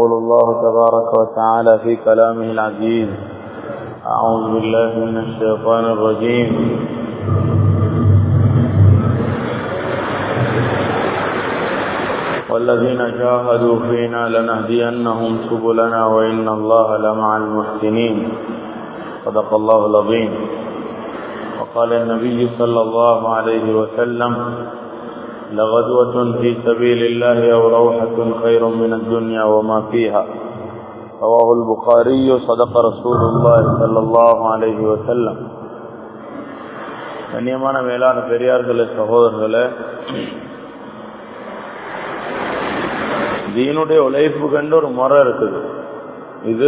يقول الله تبارك وتعالى في كلامه العزيز أعوذ بالله من الشيطان الرجيم والذين جاهدوا فينا لنهدينهم سبلنا وإن الله لمع المحسنين صدق الله العظيم وقال النبي صلى الله عليه وسلم لغدوة في سبيل الله أو روحة خير من الدنيا وما فيها رواه البخاري صدق رسول الله صلى الله عليه وسلم கண்ணியமான மேலான பெரியார்களே சகோதரர்களே தீனுடைய உழைப்பு கண்டு ஒரு முறை இருக்குது இது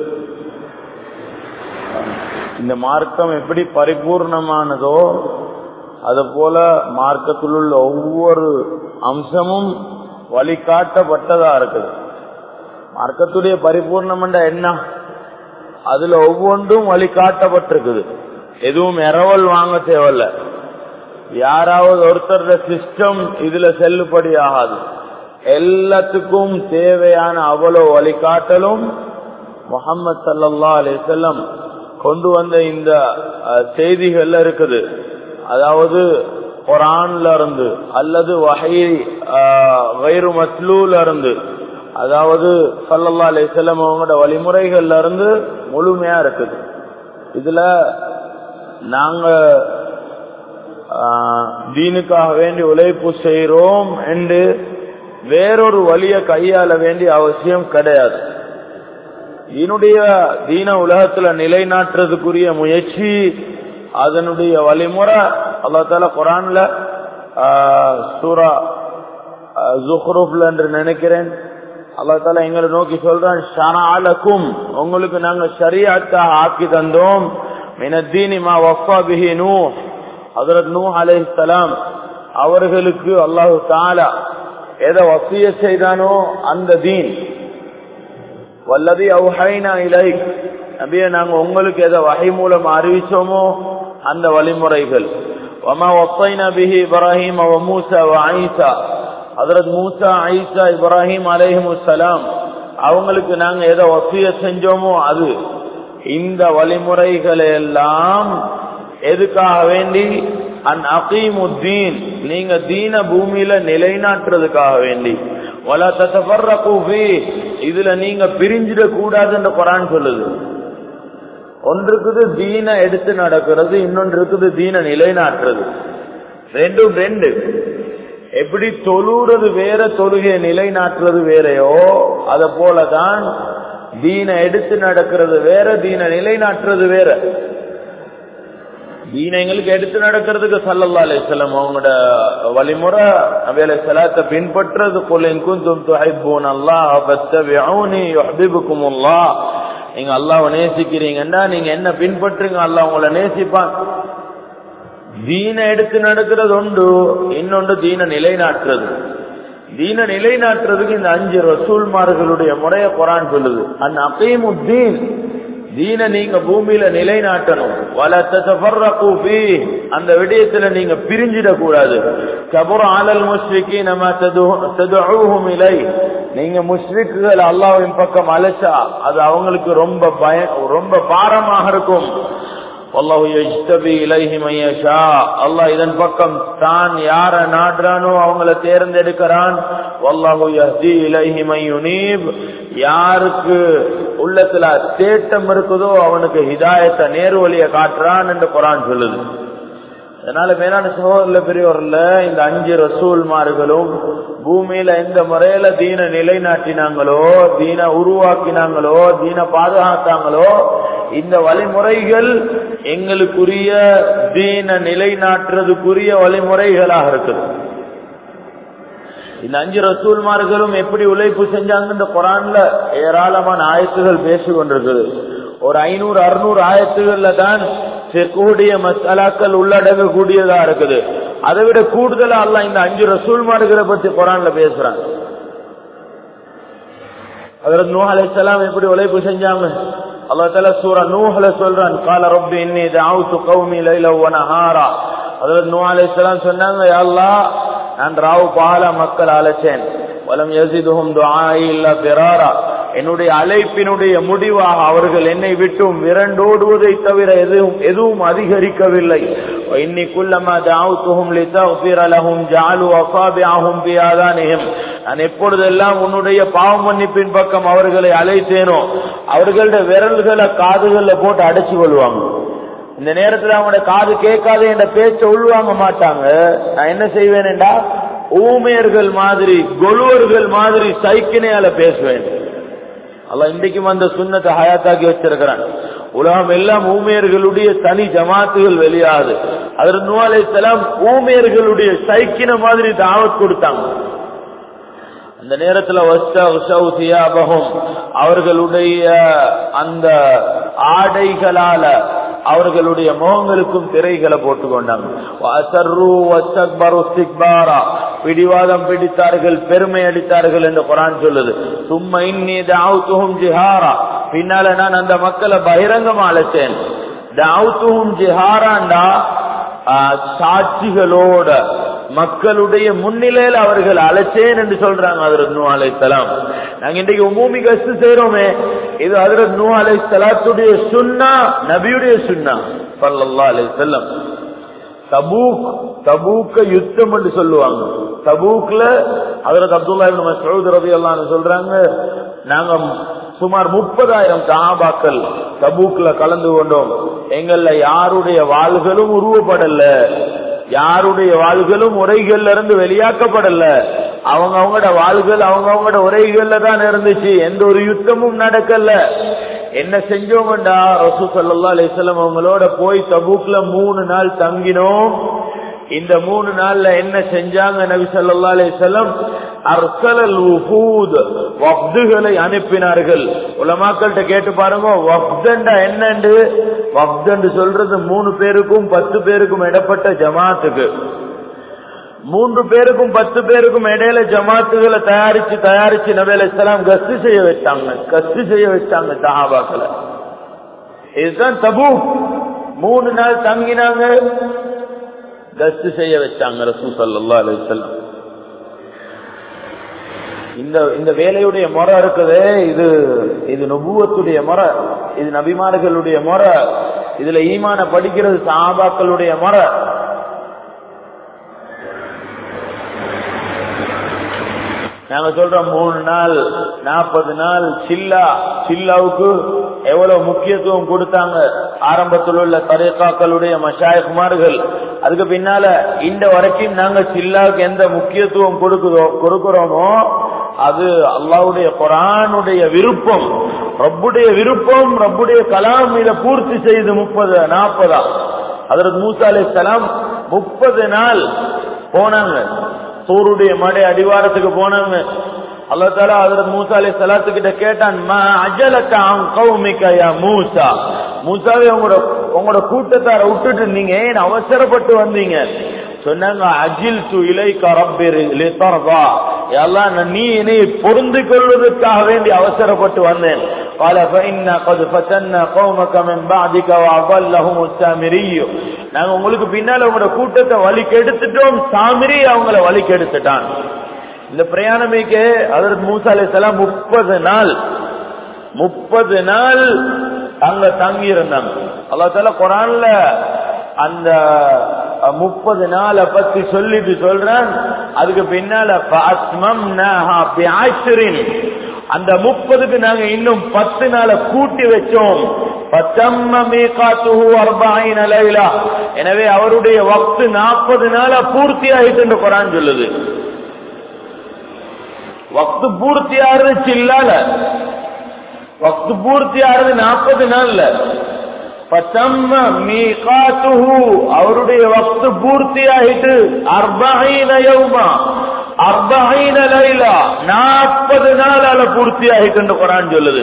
இந்த மார்க்கம் எப்படி பரிபூர்ணமானதோ அது போல மார்க்கத்தில் உள்ள ஒவ்வொரு அம்சமும் வழிகாட்டப்பட்டதா இருக்குது மார்க்கத்துடைய பரிபூர்ணம் என்ன அதுல ஒவ்வொன்றும் வழிகாட்டப்பட்டிருக்குது எதுவும் இரவல் வாங்க தேவையில்ல யாராவது ஒருத்தர் சிஸ்டம் இதுல செல்லுபடி ஆகாது எல்லாத்துக்கும் தேவையான அவ்வளவு வழிகாட்டலும் முகமது சல்லா அலிசல்லம் கொண்டு வந்த இந்த செய்திகள்ல இருக்குது அதாவது குரான்ல இருந்து அல்லது வகை வைரு மஸ்லூல இருந்து அதாவது சல்லல்லா அலிசல்லம் அவங்களோட வழிமுறைகள்ல இருந்து முழுமையா இருக்குது இதுல நாங்க தீனுக்காக வேண்டி உழைப்பு செய்கிறோம் என்று வேறொரு வழியை கையாள வேண்டிய அவசியம் கிடையாது இதனுடைய தீன உலகத்துல நிலைநாட்டுறதுக்குரிய முயற்சி அதனுடைய வழிமுறை அல்லா தால குரான்ல சூரா ஜுஹ்ரூப்ல என்று நினைக்கிறேன் அல்லா தால எங்களை நோக்கி சொல்றான் ஷனாலக்கும் உங்களுக்கு நாங்க சரியாத்தாக ஆக்கி தந்தோம் மினத்தீனி மா வஃபா பிஹி நூ ஹதரத் நூ அலைஹிஸ்ஸலாம் அவர்களுக்கு அல்லாஹு தாலா எதை வசிய செய்தானோ அந்த தீன் வல்லதி அவுஹைனா இலை நபிய நாங்க உங்களுக்கு எதை வகை மூலம் அறிவிச்சோமோ அந்த வழிமுறைகள் வமா வசைனா பிஹி இப்ராஹிம் அவ மூசா வ ஐசா ஹதரத் மூசா ஐசா இப்ராஹிம் அலைஹிம் சலாம் அவங்களுக்கு நாங்க எதை வசிய செஞ்சோமோ அது இந்த வழிமுறைகளை எல்லாம் எதுக்காக வேண்டி அன் அகீமுத்தீன் நீங்க தீன பூமியில நிலைநாட்டுறதுக்காக வேண்டி வல தசபர்ரூபி இதுல நீங்க பிரிஞ்சிட கூடாதுன்ற குரான் சொல்லுது ஒன்று இருக்குது தீன எடுத்து நடக்கிறது இன்னொன்று இருக்குது தீன நிலைநாட்டுறது ரெண்டும் ரெண்டு எப்படி தொழுறது வேற தொழுகையை நிலைநாட்டுறது வேறையோ அத போலதான் தீன எடுத்து நடக்கிறது வேற தீன நிலைநாட்டுறது வேற தீன எங்களுக்கு எடுத்து நடக்கிறதுக்கு சல்லல்லா அலிஸ்லாம் அவங்களோட வழிமுறை அவையில செலாத்த பின்பற்றது கொள்ளைக்கும் துஹிப்பூன் அல்லாஹ் பத்தபிஊனி யுஹிப்புக்கும் அல்லாஹ் நீங்க அல்லாஹ்வை நேசிக்கிறீங்கன்னா நீங்க என்ன பின்பற்றுங்க அல்லாஹ் உங்களை நேசிப்பான் தீன எடுத்து நடக்கிறது உண்டு இன்னொன்று தீன நிலைநாட்டுறது தீன நிலைநாட்டுறதுக்கு இந்த அஞ்சு ரசூல்மார்களுடைய முறைய குரான் சொல்லுது அன் அகீமுத்தீன் தீன நீங்க பூமியில நிலைநாட்டணும் வல தஃபர்ரகு ஃபீ அந்த விடயத்துல நீங்க பிரிஞ்சிட கூடாது கபுர அலல் முஸ்ரிக்கி நம்ம ததுஊஹும் இலை நீங்க முஸ்ரிக்குகள் அல்லாஹ்வின் பக்கம் அழைச்சா அது அவங்களுக்கு ரொம்ப பய ரொம்ப பாரமாக இருக்கும் அல்லாஹு யஜ்தபி இலைஹி மையஷா அல்லாஹ் இதன் பக்கம் தான் யார நாடுறானோ அவங்கள தேர்ந்தெடுக்கிறான் வல்லாஹு யஹ்தி இலைஹி மையுனீப் யாருக்கு உள்ளத்துல தேட்டம் இருக்குதோ அவனுக்கு ஹிதாயத்தை நேர்வழியை காட்டுறான் என்று குரான் சொல்லுது அதனால மேலான சகோதரில் பெரியவர்ல இந்த அஞ்சு ரசூல்மார்களும் பூமியில எந்த முறையில தீன நிலைநாட்டினாங்களோ தீன உருவாக்கினாங்களோ தீன பாதுகாத்தாங்களோ இந்த வழிமுறைகள் எங்களுக்குரிய தீன நிலைநாட்டுறதுக்குரிய வழிமுறைகளாக இருக்குது இந்த அஞ்சு ரசூல்மார்களும் எப்படி உழைப்பு செஞ்சாங்க இந்த குரான்ல ஏராளமான ஆயத்துகள் பேசி கொண்டிருக்குது ஒரு ஐநூறு அறுநூறு ஆயத்துகள்ல தான் கூடிய மசாலாக்கள் உள்ளடங்கக்கூடியதா இருக்குது அதை விட கூடுதலா அல்ல இந்த அஞ்சு ரசூல்மார்களை பத்தி குரான்ல பேசுறாங்க அதற்கு நூஹ் அலைஹிஸ்ஸலாம் எப்படி உழைப்பு செஞ்சாங்க அல்லாஹ் தஆலா சூரா நூஹ்ல சொல்றான் قال رب اني دعوت قومي ليلا ونهارا ஹஜ்ரத் நூஹ் அலைஹிஸ்ஸலாம் சொன்னாங்க யா அல்லாஹ் நான் ராவு பகல மக்கள் அழைச்சேன் வலம் யஸிதுஹும் துஆஇ இல்லா ஃபிராரா என்னுடைய அழைப்பினுடைய முடிவாக அவர்கள் என்னை விட்டும் விரண்டோடுவதை தவிர எதுவும் எதுவும் அதிகரிக்கவில்லை இன்னி குல்லமா தாவுத்துஹும் லிதஃபிர லஹும் ஜஅலு அஸாபிஅஹும் ஃபி ஆதானிஹிம் நான் எப்பொழுதெல்லாம் உன்னுடைய பாவ மன்னிப்பின் பக்கம் அவர்களை அழைத்தேனோ அவர்களுடைய விரல்களை காதுகள்ல போட்டு அடைச்சு கொள்வாங்க இந்த நேரத்துல அவங்களோட காது கேட்காது என்ற பேச்ச உள்வாங்க மாட்டாங்க நான் என்ன செய்வேன்டா ஊமையர்கள் மாதிரி கொலுவர்கள் மாதிரி சைக்கினையால பேசுவேன் அல்ல இன்றைக்கும் அந்த சுண்ணத்தை ஹயாத்தாக்கி வச்சிருக்கிறான் உலகம் எல்லாம் ஊமையர்களுடைய தனி ஜமாத்துகள் வெளியாது அதற்கு நூலைத்தெல்லாம் ஊமையர்களுடைய சைக்கின மாதிரி தாவத் கொடுத்தாங்க அந்த நேரத்துல அவர்களுடைய அந்த ஆடைகளால அவர்களுடைய முகங்களுக்கும் திரைகளை போட்டு கொண்டாங்க பிடிவாதம் பிடித்தார்கள் பெருமை அடித்தார்கள் என்று குரான் சொல்லுது சும்மா இன்னி தாவுத்துஹும் ஜிஹாரா பின்னால நான் அந்த மக்களை பகிரங்கமா அழைச்சேன் தாவுத்துஹும் ஜிஹாராண்டா சாட்சிகளோட மக்களுடைய முன்னிலையில் அவர்கள் அழைச்சேன் என்று சொல்றாங்க அதரத் நூ அலை சலாம் நாங்க இன்றைக்கு உமூமி கஸ்து செய்யறோமே இது அதரத் நூ அலை சலாத்துடைய சுண்ணா நபியுடைய சுண்ணா சல்லல்லா அலை செல்லம் தபூக் தபூக்க யுத்தம் என்று சொல்லுவாங்க தபூக்ல அதரத் அப்துல்லா இப்னு மஸ்ஊத் ரலியல்லாஹு சொல்றாங்க நாங்க சுமார் முப்பதாயிரம் சஹாபாக்கள் தபூக்ல கலந்து கொண்டோம் எங்கள்ல யாருடைய வாள்களும் உருவப்படல யாருடைய வாள்களும் உரைகள்ல இருந்து வெளியாக்கப்படல அவங்க அவங்களோட வாள்கள் அவங்க அவங்களோட உரைகள்ல தான் இருந்துச்சு எந்த ஒரு யுத்தமும் நடக்கல என்ன செஞ்சோம்டா ரசூ சல்லா அலிஸ்லாம் அவங்களோட போய் தபூக்ல மூணு நாள் தங்கினோம் இந்த மூணு நாள்ல என்ன செஞ்சாங்க நபி சல்லா அலிஸ்லாம் அர்சலல் உஹூத் வப்துகளை அனுப்பினார்கள் உலமாக்கள்கிட்ட கேட்டு பாருங்க வப்தண்டா என்னண்டு வப்தண்டு சொல்றது மூணு பேருக்கும் பத்து பேருக்கும் இடப்பட்ட ஜமாத்துக்கு மூன்று பேருக்கும் பத்து பேருக்கும் இடையில ஜமாத்துகளை தயாரிச்சு தயாரிச்சு நபேல இஸ்லாம் கஸ்து செய்ய வச்சாங்க கஸ்து செய்ய வச்சாங்க சஹாபாக்களை இதுதான் தபு மூணு நாள் தங்கினாங்க கஸ்து செய்ய வச்சாங்க ரசூ சல்லா அலிசல்லாம் இந்த இந்த வேலையுடைய முறை இருக்குது இது இது நுபுவத்துடைய முறை இது நபிமார்களுடைய முறை இதுல ஈமான படிக்கிறது சாபாக்களுடைய முறை நாங்க சொல்றோம் மூணு நாள் நாற்பது நாள் சில்லா சில்லாவுக்கு எவ்வளவு முக்கியத்துவம் கொடுத்தாங்க ஆரம்பத்தில் உள்ள தரேக்காக்களுடைய மஷாயகுமார்கள் அதுக்கு பின்னால இந்த வரைக்கும் நாங்க சில்லாவுக்கு எந்த முக்கியத்துவம் கொடுக்குறோம் கொடுக்கிறோமோ அது அல்லாவுடைய குரானுடைய விருப்பம் ரப்புடைய விருப்பம் ரப்புடைய கலாம் இதை பூர்த்தி செய்து முப்பது நாற்பதா அதற்கு மூசா அலி சலாம் முப்பது நாள் போனாங்க சூருடைய மடை அடிவாரத்துக்கு போனாங்க அல்லா தாலா அதற்கு மூசா அலி சலாத்துக்கிட்ட கேட்டான் மூசா மூசாவே உங்களோட உங்களோட கூட்டத்தார விட்டுட்டு நீங்க ஏன் அவசரப்பட்டு வந்தீங்க சொன்னாங்க அஜில் து இலை கரப்பிரு எல்லாம் நீ என்னை பொருந்து கொள்வதற்காக வேண்டி அவசரப்பட்டு வந்தேன் قال فإنا قد فتنا قومك من بعدك وأضلهم السامري நாங்க உங்களுக்கு பின்னால உங்களோட கூட்டத்தை வழி கெடுத்துட்டோம் சாமிரி அவங்கள வழி கெடுத்துட்டான் இந்த பிரயாணமேக்கு அதற்கு மூசா அலைஹிஸ்ஸலாம் முப்பது நாள் முப்பது நாள் அங்க தங்கி இருந்தாங்க அல்லா தால குரான்ல அந்த முப்பது நாளை பத்தி சொல்லிட்டு சொல்றான் அதுக்கு பின்னால அந்த முப்பதுக்கு நாங்க இன்னும் பத்து நாளை கூட்டி வச்சோம் எனவே அவருடைய வக்து நாற்பது நாளா பூர்த்தி ஆயிட்டு குரான் சொல்லுது வக்து பூர்த்தி ஆறுச்சு இல்லால வக்து பூர்த்தி ஆறுது நாற்பது நாள்ல அவருடைய வக்து பூர்த்தி ஆயிட்டு அர்பஹீன யௌமா அர்பஹீன லைலா நாற்பது நாளால பூர்த்தி ஆயிட்டு குரான் சொல்லுது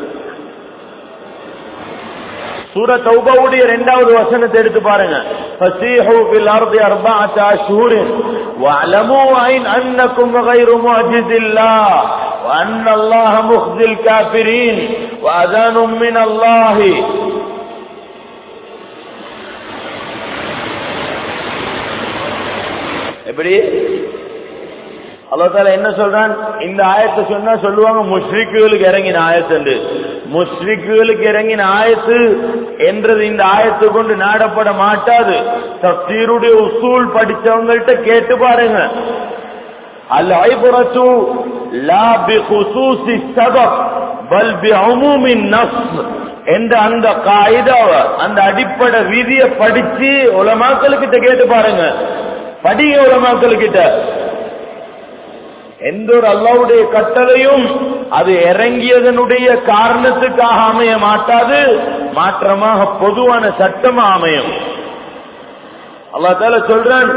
சூர தௌபாவுடைய இரண்டாவது வசனத்தை எடுத்து பாருங்க فسيحوا في الارض اربعه اشهر واعلموا ان انكم غير معجز الله وان الله مخزي الكافرين واذان من الله எப்படி அல்லாஹ் என்ன சொல்றான் இந்த ஆயத்தை சொன்னா சொல்லுவாங்க முஸ்ரிக்குகளுக்கு இறங்கின ஆயத்து முஸ்ரிக்குகளுக்கு இறங்கின ஆயத்து என்றது இந்த ஆயத்தை கொண்டு நாடப்பட மாட்டாது தப்சீருடைய உசூல் படிச்சவங்கள்ட்ட கேட்டு பாருங்க அல் ஐபுரத்து லா பி குசூசி சபப் பல் பி அமுமின் நஃப் என்ற அந்த காயிதாவ அந்த அடிப்படை விதியை படிச்சு உலமாக்களுக்கிட்ட கேட்டு பாருங்க படிங்க உலமாக்களுக்கிட்ட எந்த ஒரு அல்லாவுடைய கட்டளையும் அது இறங்கியதனுடைய காரணத்துக்காக அமைய மாட்டாது மாற்றமாக பொதுவான சட்டமா அமையும் அல்லா தால சொல்றான்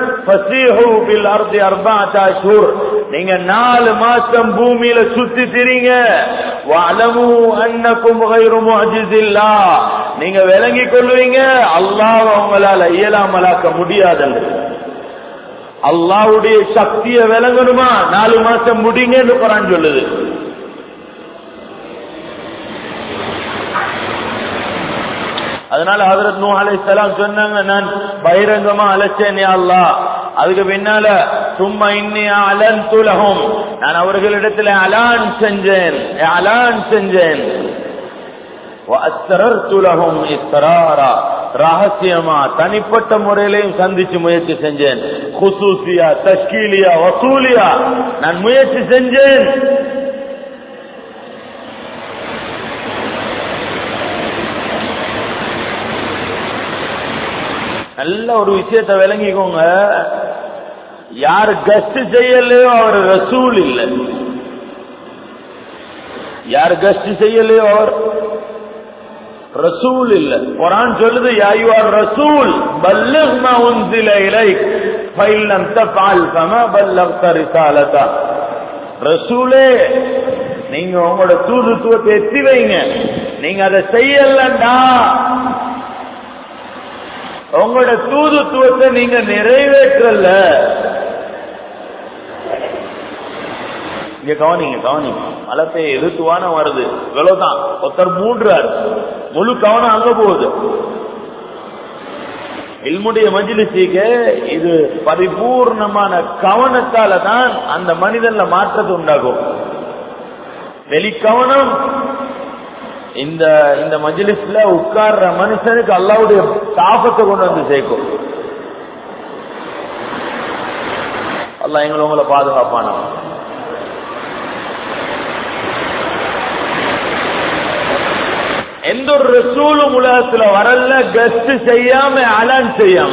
நீங்க நாலு மாசம் பூமியில சுத்தி திரிங்க நீங்க விளங்கி கொள்வீங்க அல்லாஹ் உங்களால இயலாமலாக்க முடியாதல்ல அல்லாவுடைய சக்தியை விளங்கணுமா நாலு மாசம் முடிங்கன்னு குரான் சொல்லுது அதனால ஹதரத் நூ அலைஹிஸ்ஸலாம் சொன்னாங்க நான் பகிரங்கமா அழைச்சேன் யா அல்லாஹ் அதுக்கு பின்னால சும்மா இன்னி அலன் துலகும் நான் அவர்களிடத்துல அலான் செஞ்சேன் அலான் செஞ்சேன் லஹும் இஸ்ராரா ரகசியமா தனிப்பட்ட முறையிலையும் சந்திச்சு முயற்சி செஞ்சேன் குசூசியா தஷ்கீலியா வசூலியா நான் முயற்சி செஞ்சேன் நல்ல ஒரு விஷயத்தை விளங்கிக்கோங்க யார் கஸ்ட் செய்யலையோ அவர் ரசூல் இல்லை யார் கஸ்ட் செய்யலையோ அவர் ரசூல் இல்ல குரான் சொல்லுது யாயுவார் ரசூல் பல்லிக் மா உன்சில இலைக் ஃபைலம் தஃபால் ஃபமா பல்லக்த ரிசாலதா ரசூலே நீங்க உங்களோட தூதுத்துவத்தை எத்தி வைங்க நீங்க அதை செய்யலண்டா உங்களோட தூதுத்துவத்தை நீங்க நிறைவேற்றல இங்க கவனிங்க கவனிங்க மழை பெய்ய எதிர்த்துவான வருது இவ்வளவுதான் ஒருத்தர் மூன்றார் முழு கவனம் அங்க போகுது இல்முடைய மஜிலிசிக்கு இது பரிபூர்ணமான கவனத்தால தான் அந்த மனிதன்ல மாற்றத்தை உண்டாகும் வெளிக்கவனம் இந்த இந்த மஜிலிஸ்ல உட்கார்ற மனுஷனுக்கு அல்லாவுடைய தாபத்தை கொண்டு வந்து சேர்க்கும் அல்லா எங்களை உங்களை பாதுகாப்பான எந்த ஒரு ரசூலும் உலகத்துல வரல கஸ்ட் செய்யாம அலான் செய்யாம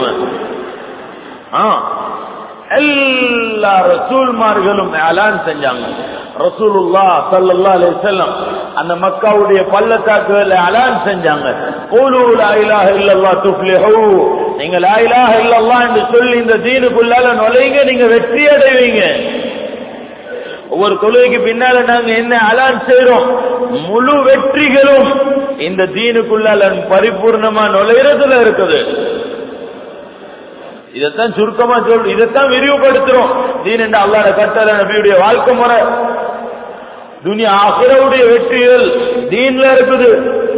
எல்லா ரசூல்மார்களும் அலான் செஞ்சாங்க ரசூலுல்லா சல்லல்லா அலைஹிஸ்ஸலாம் அந்த மக்காவுடைய பள்ளத்தாக்குல அலான் செஞ்சாங்க கூலு லா இலாஹ இல்லல்லாஹ் துஃப்லிஹு நீங்க லா இலாஹ இல்லல்லாஹ் என்று சொல்லி இந்த தீனுக்குள்ளால நுழைங்க நீங்க வெற்றி அடைவீங்க ஒவ்வொரு தொழுகைக்கு பின்னால நாங்க என்ன அலான் செய்யறோம் முழு வெற்றிகளும் இந்த தீனுக்குள்ளால பரிபூர்ணமா நுழைறதுல இருக்குது இதைத்தான் சுருக்கமா சொல் இதைத்தான் விரிவுபடுத்துறோம் தீன் என்ற அல்லாட கட்டளை நபியுடைய வாழ்க்கை முறை துனியா ஆசிரவுடைய வெற்றிகள் தீன்ல இருக்குது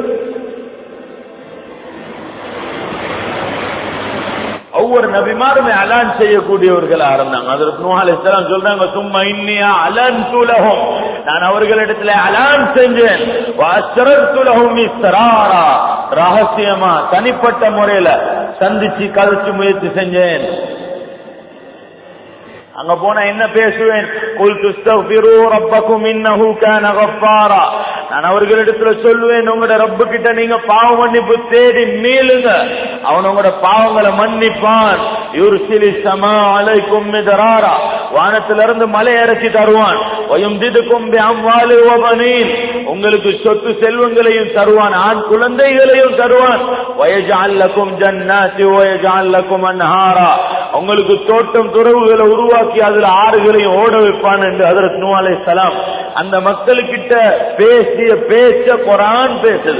ஒவ்வொரு நபிமாருமே அலான் செய்யக்கூடியவர்களா இருந்தாங்க அதற்கு நூஹாலிஸ்லாம் சொல்றாங்க சும்மா இன்னியா அலன் துலகம் நான் அவர்களிடத்துல அலான் செஞ்சேன் துலகம் இஸ்ராரா ரகசியமா தனிப்பட்ட முறையில சந்திச்சு கதைச்சு முயற்சி செஞ்சேன் அங்க போனா என்ன பேசுவேன் குல் துஸ்தக்பிரு ரப்பக்கும் இன்னஹு கான கஃபாரா நான் அவர்களிடத்துல சொல்லுவேன் உங்களோட ரப்பு கிட்ட நீங்க பாவ மன்னிப்பு தேடி மீளுங்க அவன் உங்களோட பாவங்களை மன்னிப்பான் யுர்சிலி சமா அலைக்கும் மிதராரா வானத்திலிருந்து மலை இறக்கி தருவான் வயும் திதுக்கும் அம்வாலு வபனீன் உங்களுக்கு சொத்து செல்வங்களையும் தருவான் ஆண் குழந்தைகளையும் தருவான் வயஜால்லக்கும் ஜன்னாதி வயஜால்லக்கும் அன்ஹாரா உங்களுக்கு தோட்டம் துறவுகளை உருவாக்கி அதுல ஆறுகளையும் ஓட வைப்பான் என்று அதற்கு நூ அலை சலாம் அந்த மக்களுக்கிட்ட பேசிய பேச்ச குரான் பேசுது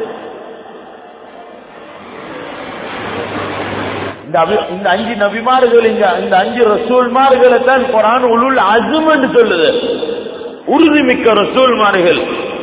இந்த அபி- இந்த அஞ்சு நபிமார்கள் இங்க இந்த அஞ்சு ரசூல்மார்களை தான் குரான் உளுள் அசும் என்று சொல்லுது உறுதிமிக்க ரசூல்மார்கள்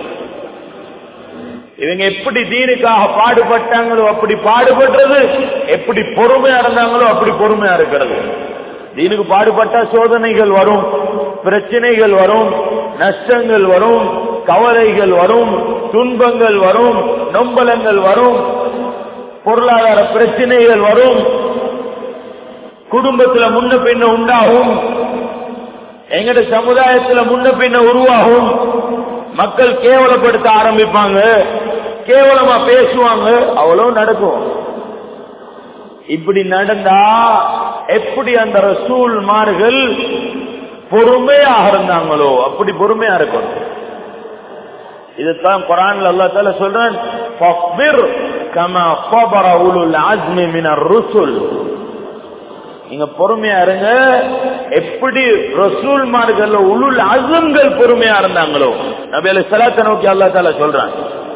இவங்க எப்படி தீனுக்காக பாடுபட்டாங்களோ அப்படி பாடுபடுறது எப்படி பொறுமையா இருந்தாங்களோ அப்படி பொறுமையா இருக்கிறது தீனுக்கு பாடுபட்டா சோதனைகள் வரும் பிரச்சனைகள் வரும் நஷ்டங்கள் வரும் கவலைகள் வரும் துன்பங்கள் வரும் நொம்பலங்கள் வரும் பொருளாதார பிரச்சனைகள் வரும் குடும்பத்துல முன்ன பின்ன உண்டாகும் எங்கட சமுதாயத்துல முன்ன பின்ன உருவாகும் மக்கள் கேவலப்படுத்த ஆரம்பிப்பாங்க கேவலமா பேசுவாங்க அவ்வளவு நடக்கும் இப்படி நடந்தா எப்படி அந்த ரசூல்மார்கள் பொறுமையாக இருந்தாங்களோ அப்படி பொறுமையா இருக்கணும் இதுதான் குரான்ல அல்லா தால சொல்றான் "ஃபஸ்பிர் கமா ஸபர உலுல் அஸ்மி மினர் ருசுல்." நீங்க பொறுமையா இருங்க எப்படி ரசூல்மார்கள் உலுல் அசம்கள் பொறுமையா இருந்தாங்களோ நபி அலி சலாத்த நோக்கி அல்லா தால சொல்றான்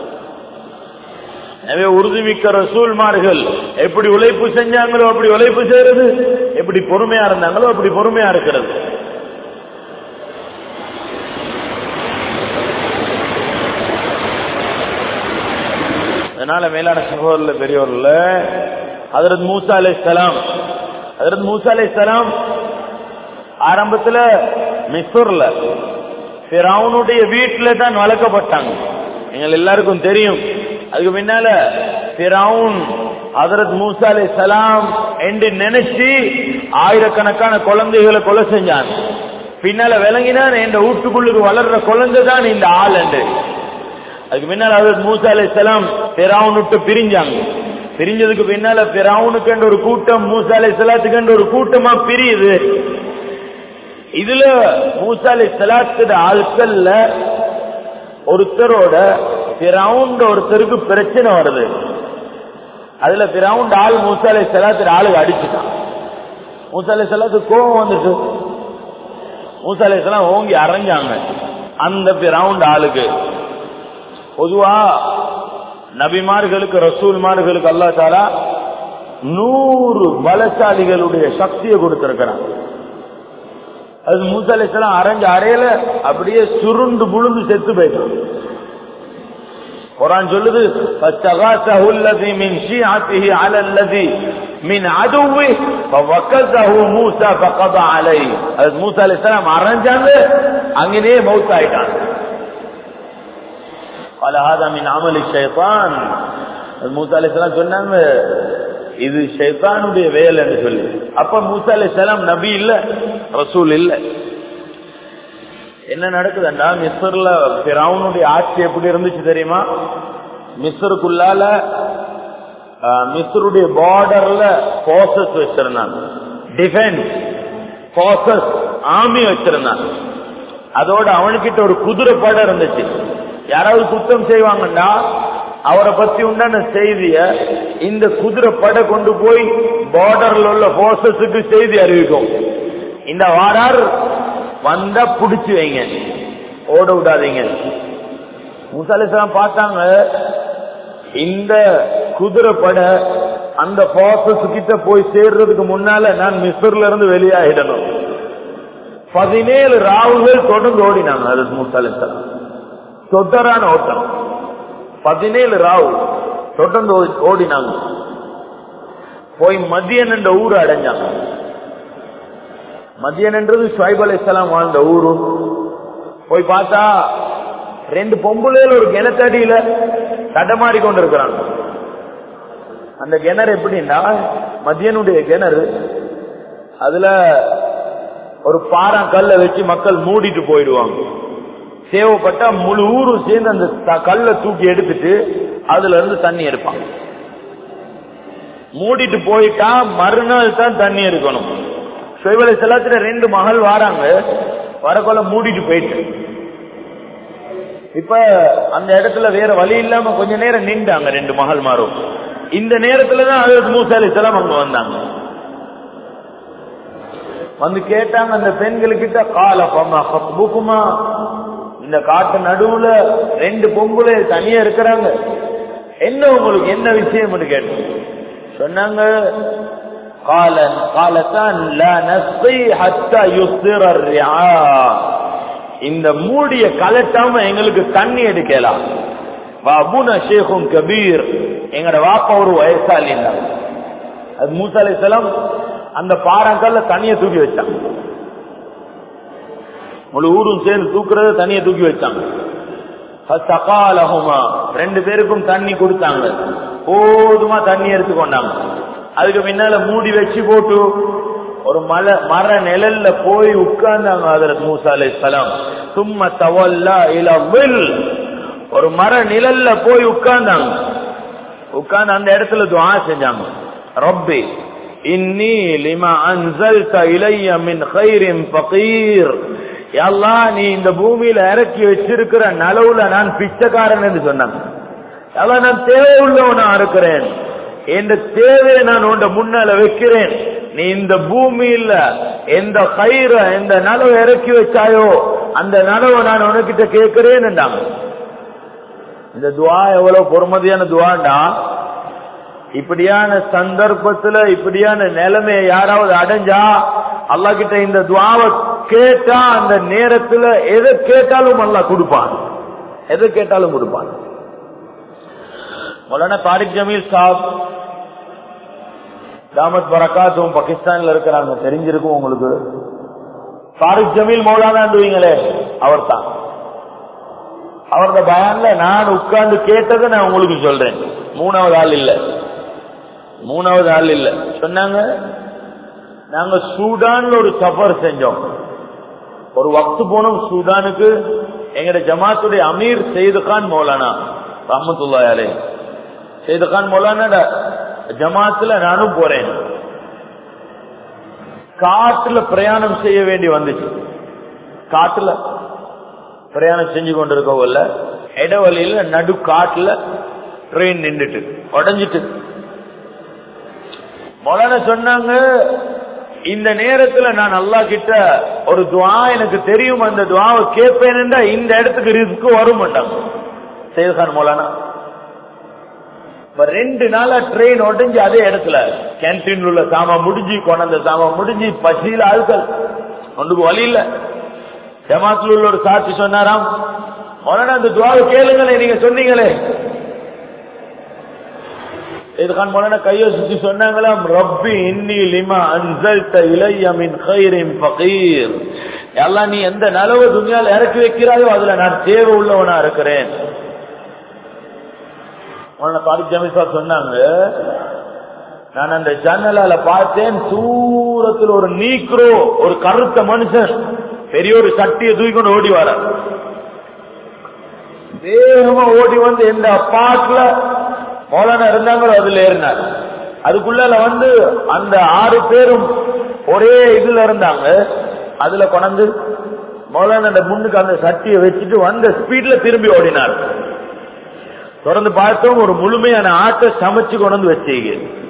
எனவே உறுதிமிக்க ரசூல்மார்கள் எப்படி உழைப்பு செஞ்சாங்களோ அப்படி உழைப்பு செய்யறது எப்படி பொறுமையா இருந்தாங்களோ அப்படி பொறுமையா இருக்கிறது அதனால மேலான சகோதரர்ல பெரியவர்ல ஹதரத் மூசா அலை சலாம் ஹதரத் மூசா அலை சலாம் ஆரம்பத்துல மிஸ்ர்ல பிறவுனுடைய வீட்டுல தான் வளர்க்கப்பட்டாங்க எங்கள் எல்லாருக்கும் தெரியும் அதுக்கு பின்னால பிறவுன் ஹதரத் மூசா அலை சலாம் என்று நினைச்சு ஆயிரக்கணக்கான குழந்தைகளை கொலை செஞ்சான் பின்னால விளங்கினான் என் வீட்டுக்குள்ளுக்கு வளர்ற குழந்தை தான் இந்த ஆள் என்று அதுக்கு பின்னால ஹதரத் மூசா அலை சலாம் பிறவுன் விட்டு பிரிஞ்சாங்க பிரிஞ்சதுக்கு பின்னால பிறவுனுக்கு ஒரு கூட்டம் மூசா அலை சலாத்துக்கு ஒரு கூட்டமா பிரியுது இதுல மூசா அலை சலாத்து ஆட்கள்ல ஒருத்தரோட பிறவுண்ட ஒருத்தருக்கு பிரச்சனை வருது அதுல பிறவுண்ட ஆள் மூசா அலை சலாத்து ஆளுக்கு அடிச்சுட்டான் மூசா அலை சலாத்து கோபம் வந்துட்டு மூசா அலை சலாம் ஓங்கி அரைஞ்சாங்க அந்த பிறவுண்ட ஆளுக்கு பொதுவா நபிமார்களுக்கு ரசூல்மார்களுக்கு அல்லா தாலா நூறு பலசாலிகளுடைய சக்தியை கொடுத்திருக்கிறான் அது மூசாலேசலாம் அரைஞ்ச அறையில அப்படியே சுருண்டு புழுந்து செத்து போயிட்டான் குரான் சொல்லுது فَاسْتَغَاثَهُ الَّذِي مِنْ شِيعَتِهِ عَلَى الَّذِي مِنْ عَدُوِّهِ فَوَكَّزَهُ مُوسَى فَقَضَى عَلَيْهِ அது மூசா அலைஹிஸ்ஸலாம் அரைஞ்சாங்க அங்கேயே மௌத் ஆயிட்டான் قال هذا من عمل الشيطان மூசா அலைஹிஸ்ஸலாம் சொன்னாங்க இது ஷைத்தானுடைய வேலைன்னு சொல்லி அப்ப மூசா அலைஹிஸ்ஸலாம் நபி இல்ல ரசூல் இல்ல என்ன நடக்குதுண்டா மிஸ்ர்ல பிறவுனுடைய ஆட்சி எப்படி இருந்துச்சு தெரியுமா மிஸ்ருக்குள்ளால மிஸ்ருடைய பார்டர்ல போர்சஸ் வச்சிருந்தாங்க டிஃபென்ஸ் போர்சஸ் ஆர்மி வச்சிருந்தாங்க அதோட அவனுக்கிட்ட ஒரு குதிரை படை இருந்துச்சு யாராவது குத்தம் செய்வாங்கன்னா அவரை பத்தி உண்டான செய்திய இந்த குதிரை படை கொண்டு போய் பார்டர்ல உள்ள போர்சஸுக்கு செய்தி அறிவிக்கும் இந்த வாரார் வந்தா புடிச்சு வைங்க ஓட விடாதீங்க முசாலிசலாம் பார்த்தாங்க இந்த குதிரை படை அந்த போர்சஸ் கிட்ட போய் சேர்றதுக்கு முன்னால நான் மிஸ்ர்ல இருந்து வெளியாகிடணும் பதினேழு ராவுகள் தொடர்ந்து ஓடினாங்க அது முசாலிசலாம் தொடரான ஓட்டம் பதினேழு ராவு தொடர்ந்து ஓடினாங்க போய் மதியன் என்ற ஊரை அடைஞ்சாங்க மதியன் என்றது ஷுவைப் அலைஹிஸ்ஸலாம் வாழ்ந்த ஊரு போய் பார்த்தா ரெண்டு பொம்புளையில ஒரு கிணத்தடியில தடமாறி கொண்டு இருக்கிறாங்க அந்த கிணறு எப்படின்னா மதியனுடைய கிணறு அதுல ஒரு பாறாங்கல்ல வச்சு மக்கள் மூடிட்டு போயிடுவாங்க தேவைப்பட்டா முழு ஊரும் சேர்ந்து அந்த த- கல்லை தூக்கி எடுத்துட்டு அதுல இருந்து தண்ணி எடுப்பாங்க மூடிட்டு போயிட்டா மறுநாள் தான் தண்ணி எடுக்கணும் சுயவலை செலத்துல ரெண்டு மகள் வாராங்க வரக்கொள்ள மூடிட்டு போயிட்டு இப்ப அந்த இடத்துல வேற வழி இல்லாம கொஞ்ச நேரம் நின்றாங்க ரெண்டு மகள் மாறும் இந்த நேரத்துல தான் அது மூசாலி செலம் அங்க வந்தாங்க வந்து கேட்டாங்க அந்த பெண்களுக்கிட்ட கால பமா ஹஸ்புக்குமா இந்த காட்டு நடுவுல ரெண்டு பொம்பளை தனியா இருக்கிறாங்க என்ன உங்களுக்கு என்ன விஷயம் கேட்டேன் சொன்னாங்க காலன் காலத்தான் லா நஸ்கி ஹத்தா யுஸ்திர ரிஆ. இந்த மூடிய கலட்டாம எங்களுக்கு தண்ணி எடுக்கலாம் அபுன ஷேகும் கபீர் எங்கட வாப்பா ஒரு வயசாளி அது மூசா அலைஹிஸ்ஸலாம் அந்த பாறாங்கல்ல தண்ணியை தூக்கி வச்சான் முழு ஊரும் சேர்ந்து தூக்குறத தண்ணியை தூக்கி வச்சாங்க ஃபசகாலஹுமா. ரெண்டு பேருக்கும் தண்ணி கொடுத்தாங்க போதுமா தண்ணி எடுத்துக்கொண்டாங்க அதுக்கு பின்னால மூடி வச்சு போட்டு ஒரு மலை மர நிழல்ல போய் உட்கார்ந்தாங்க ஹதரத் மூசா அலைஹிஸ்ஸலாம் சும்மா தவல்லா இல வில் ஒரு மர நிழல்ல போய் உட்கார்ந்தாங்க உட்கார்ந்து அந்த இடத்துல துஆ செஞ்சாங்க ரப்பி இன்னி லிமா அன்சல்த இலைய மின் கைரின் ஃபகீர் யா அல்லாஹ் நீ இந்த பூமியில இறக்கி வச்சிருக்கிற நலவுல நான் பிச்சைக்காரன் என்று சொன்னாங்க யா அல்லாஹ் நான் தேவை உள்ளவனா இருக்கிறேன் என்ற தேவையை நான் உண்ட முன்னால வைக்கிறேன் நீ இந்த பூமியில எந்த கயிற எந்த நலவை இறக்கி வச்சாயோ அந்த நலவை நான் உனக்கிட்ட கேட்கிறேன் என்றாங்க இந்த துவா எவ்வளவு பொறுமதியான துவாண்டா இப்படியான சந்தர்ப்பத்துல இப்படியான நிலைமையை யாராவது அடைஞ்சா அல்லாஹ் கிட்ட இந்த துவாவை கேட்டா அந்த நேரத்துல எதை கேட்டாலும் அல்லாஹ் கொடுப்பான் எதை கேட்டாலும் கொடுப்பான் மௌலானா தாரிக் ஜமீல் சாப் தாமத் பரக்காத்தும் பாகிஸ்தான்ல இருக்கிறாங்க தெரிஞ்சிருக்கும் உங்களுக்கு தாரிக் ஜமீல் மௌலானாண்டுவீங்களே அவர் தான் அவரது பயான்ல நான் உட்கார்ந்து கேட்டதை நான் உங்களுக்கு சொல்றேன் மூணாவது ஆள் இல்ல மூணாவது ஆள் இல்ல சொன்னாங்க நாங்க சூடான்ல ஒரு சஃபர் செஞ்சோம் ஒரு வக்து போனோம் சூடானுக்கு எங்கட ஜமாத்துடைய அமீர் செய்து கான் மௌலானா ரஹமத்துல்லாயாலே செய்து கான் மௌலானா ஜமாத்துல நானும் போறேன் காட்டுல பிரயாணம் செய்ய வேண்டி வந்துச்சு காட்டுல பிரயாணம் செஞ்சு கொண்டிருக்கவில்ல இடவழியில நடு காட்டுல ட்ரெயின் நின்றுட்டு உடஞ்சிட்டு மொழன சொன்னாங்க இந்த நேரத்துல நான் அல்லா கிட்ட ஒரு துவா எனக்கு தெரியும் அந்த துவாவை கேட்பேன் இந்த இடத்துக்கு ரிஸ்க் வரும் மாட்டாங்க சேதுகான் மௌலானா இப்ப ரெண்டு நாளா ட்ரெயின் உடஞ்சி அதே இடத்துல கேன்டீன்ல உள்ள சாமான் முடிஞ்சு கொண்டாந்த சாமான் முடிஞ்சு பசியில ஆட்கள் ஒன்றுக்கு வழி இல்ல ஜமாத்துல உள்ள ஒரு சாட்சி சொன்னாராம் மொழனா அந்த துவாவை கேளுங்களே நீங்க சொன்னீங்களே இதுகான் மொழன கையை சுத்தி சொன்னாங்களாம் ரப்பி இன்னி லிமா அன்சல்த இலைய மின் கைரின் ஃபகீர் எல்லாம் நீ எந்த நலவு துணியால் இறக்கி வைக்கிறாயோ அதுல நான் தேவை உள்ளவனா இருக்கிறேன் மொழன தாரிக் ஜமீசா சொன்னாங்க நான் அந்த ஜன்னலால பார்த்தேன் தூரத்தில் ஒரு நீக்ரோ ஒரு கருத்த மனுஷன் பெரிய ஒரு சட்டியை தூக்கி கொண்டு ஓடி வர வேகமா ஓடி வந்து எந்த பாட்டுல மௌலானா இருந்தாங்களோ அதுல ஏறினார் அதுக்குள்ள வந்து அந்த ஆறு பேரும் ஒரே இதுல இருந்தாங்க அதுல கொண்டு மௌலானா அந்த முன்னுக்கு அந்த சட்டியை வச்சுட்டு வந்த ஸ்பீட்ல திரும்பி ஓடினார் தொடர்ந்து பார்த்தோம் ஒரு முழுமையான ஆட்டை சமைச்சு கொண்டு வந்து வச்சீங்க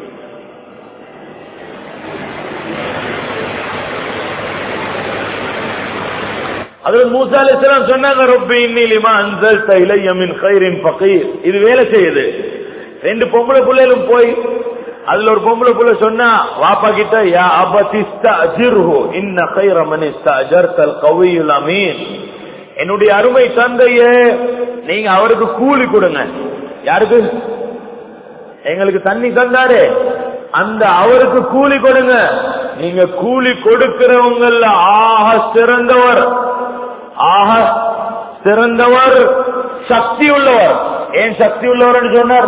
அதுல மூசா அலிஸ்லாம் சொன்னாங்க ரொப்பி இன்னிலிமா அன்சல் இலைய மின் கைரின் பகீர் இது வேலை செய்யுது ரெண்டு பொம்பளை பிள்ளைகளும் போய் அதுல ஒரு பொம்பளை புள்ள சொன்னா வாப்பா கிட்ட யா அபதிஸ்தா அஜிர்ஹு இன்ன கைர மனிஸ்தா அஜர்தல் கவியுல் அமீன் என்னுடைய அருமை தந்தையே நீங்க அவருக்கு கூலி கொடுங்க யாருக்கு எங்களுக்கு தண்ணி தந்தாரு அந்த அவருக்கு கூலி கொடுங்க நீங்க கூலி கொடுக்கிறவங்கள ஆக சிறந்தவர் ஆக சிறந்தவர் சக்தி உள்ளவர் ஏன் சக்தி உள்ளவர் சொன்னார்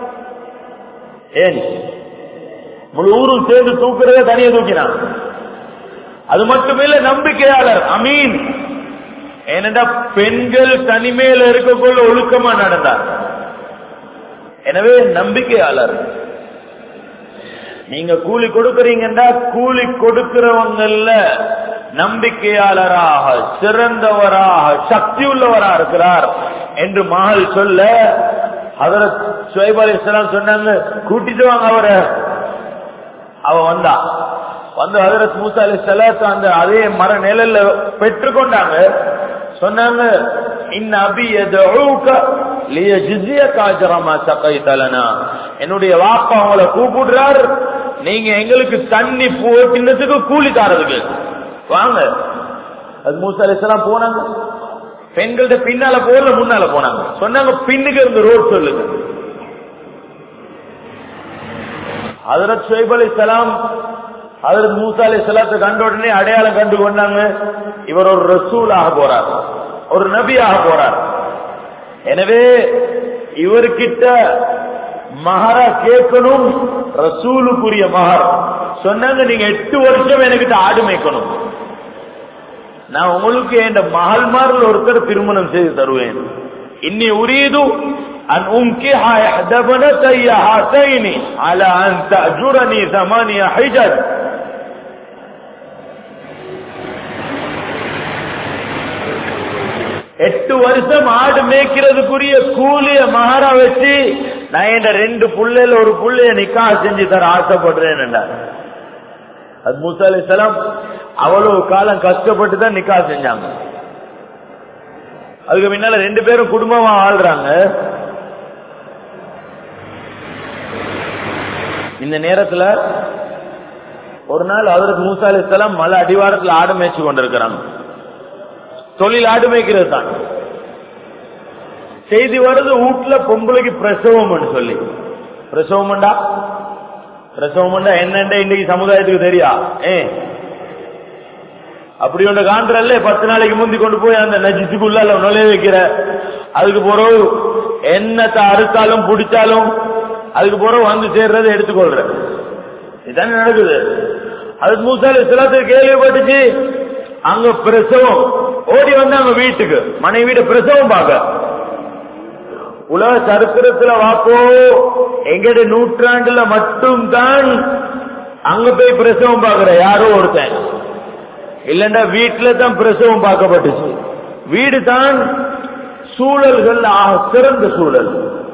ஏன் முழு ஊரும் சேர்ந்து தூக்குறத தனியா தூக்கினான் அது மட்டுமில்ல நம்பிக்கையாளர் அமீன் ஏனென்றா பெண்கள் தனிமையில இருக்கக்குள்ள ஒழுக்கமா நடந்தார் எனவே நம்பிக்கையாளர் நீங்க கூலி கொடுக்கறீங்கன்னா கூலி கொடுக்கிறவங்கல்ல நம்பிக்கையாளராக சிறந்தவராக சக்தி உள்ளவராக இருக்கிறார் என்று மகள் சொல்ல அதற்கு சுவைப் அலி இஸ்லாம் சொன்னாங்க கூட்டிட்டு வாங்க அவரை அவ வந்தா வந்து ஹதரத் மூசா அலி சலாத்து அந்த அதே மர நிழல்ல பெற்றுக்கொண்டாங்க சொன்னாங்க இன் அபி என்னுடைய வாப்பா அவங்கள கூப்பிடுறார் நீங்க எங்களுக்கு தண்ணி போட்டினதுக்கு கூலி தாரதுக்கு வாங்க அது மூசா அலிஸ்லாம் போனாங்க பெண்கள்ட்ட பின்னால போகல முன்னால போனாங்க சொன்னாங்க பின்னுக்கு இருந்த ரோட் சொல்லுங்க ஹதரத் ஷுவைப் அலி சலாம் அதற்கு மூசா அலி சலாத்தை கண்ட உடனே அடையாளம் கண்டு கொண்டாங்க இவர் ஒரு ரசூலாக போறார் ஒரு நபியாக போறார் எனவே இவர்கிட்ட மகரா கேட்கணும் ரசூலுக்குரிய மகர் சொன்னாங்க நீங்க எட்டு வருஷம் என்கிட்ட ஆடு மேய்க்கணும் நான் உங்களுக்கு என் மகள்மாரில் ஒருத்தர் திருமணம் செய்து தருவேன் இன்னி உரியது أن أنكح إحدى بنتي هاتين على أن تأجرني ثمانية حجج எட்டு வருஷம் ஆடு மேய்க்கிறதுக்குரிய கூலிய மகாரா வச்சு நான் என் ரெண்டு புள்ளையில ஒரு புள்ளைய நிக்கா செஞ்சு தர ஆசைப்படுறேன் அது மூசா அலிசலாம் அவ்வளவு காலம் கஷ்டப்பட்டு தான் நிக்கா செஞ்சாங்க அதுக்கு முன்னால ரெண்டு பேரும் குடும்பமா வாழ்றாங்க இந்த நேரத்துல ஒரு நாள் அவருக்கு மூசா அலிசலாம் மலை அடிவாரத்தில் ஆடு மேய்ச்சி கொண்டிருக்கிறாங்க தொழில் ஆடு மேய்க்கிறது தான் செய்தி வருது வீட்டுல பொம்பளைக்கு பிரசவம் சொல்லி பிரசவம்டா பிரசவம்டா என்னண்டா இன்னைக்கு சமுதாயத்துக்கு தெரியா ஏ அப்படி ஒன்று காண்றல்ல பத்து நாளைக்கு முந்தி கொண்டு போய் அந்த நஜிச்சுக்குள்ள நுழைய வைக்கிற அதுக்கு பிறகு என்னத்தை அறுத்தாலும் பிடிச்சாலும் அதுக்கு பிறகு வந்து சேர்றதை எடுத்துக்கொள்ற இதானே நடக்குது அதுக்கு மூசாலி சிலத்துக்கு கேள்விப்பட்டுச்சு அங்க பிரசவம் ஓடி வந்தாங்க வீட்டுக்கு மனைவி வீட்டு பிரசவம் பார்க்க உலக சரித்திரத்துல வாப்போ எங்கட நூற்றாண்டுல மட்டும் தான் அங்க போய் பிரசவம் பார்க்கிற யாரோ ஒருத்தன் இல்லண்டா வீட்டுல தான் பிரசவம் பார்க்கப்பட்டுச்சு வீடு தான் சூழல்கள் ஆக சிறந்த சூழல்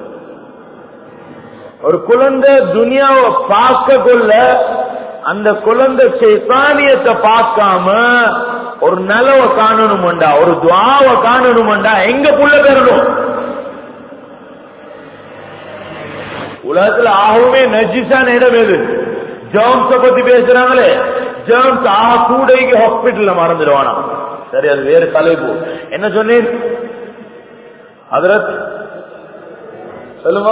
ஒரு குழந்தை துனியாவை பார்க்க கொள்ள அந்த குழந்தை சைத்தானியத்தை பார்க்காம ஒரு நிலவை காணணும்டா ஒரு துவாவை காணணும்டா எங்க புள்ள பெறணும் உலகத்துல ஆகவே நஜிசான இடம் எது ஜேர்ம்ஸ பத்தி பேசுறாங்களே ஜேர்ம்ஸ் ஆக கூடைக்கு ஹாஸ்பிட்டல்ல மறந்துடுவானா சரி அது வேறு தலைப்பு என்ன சொன்னேன் அதரத் சொல்லுங்க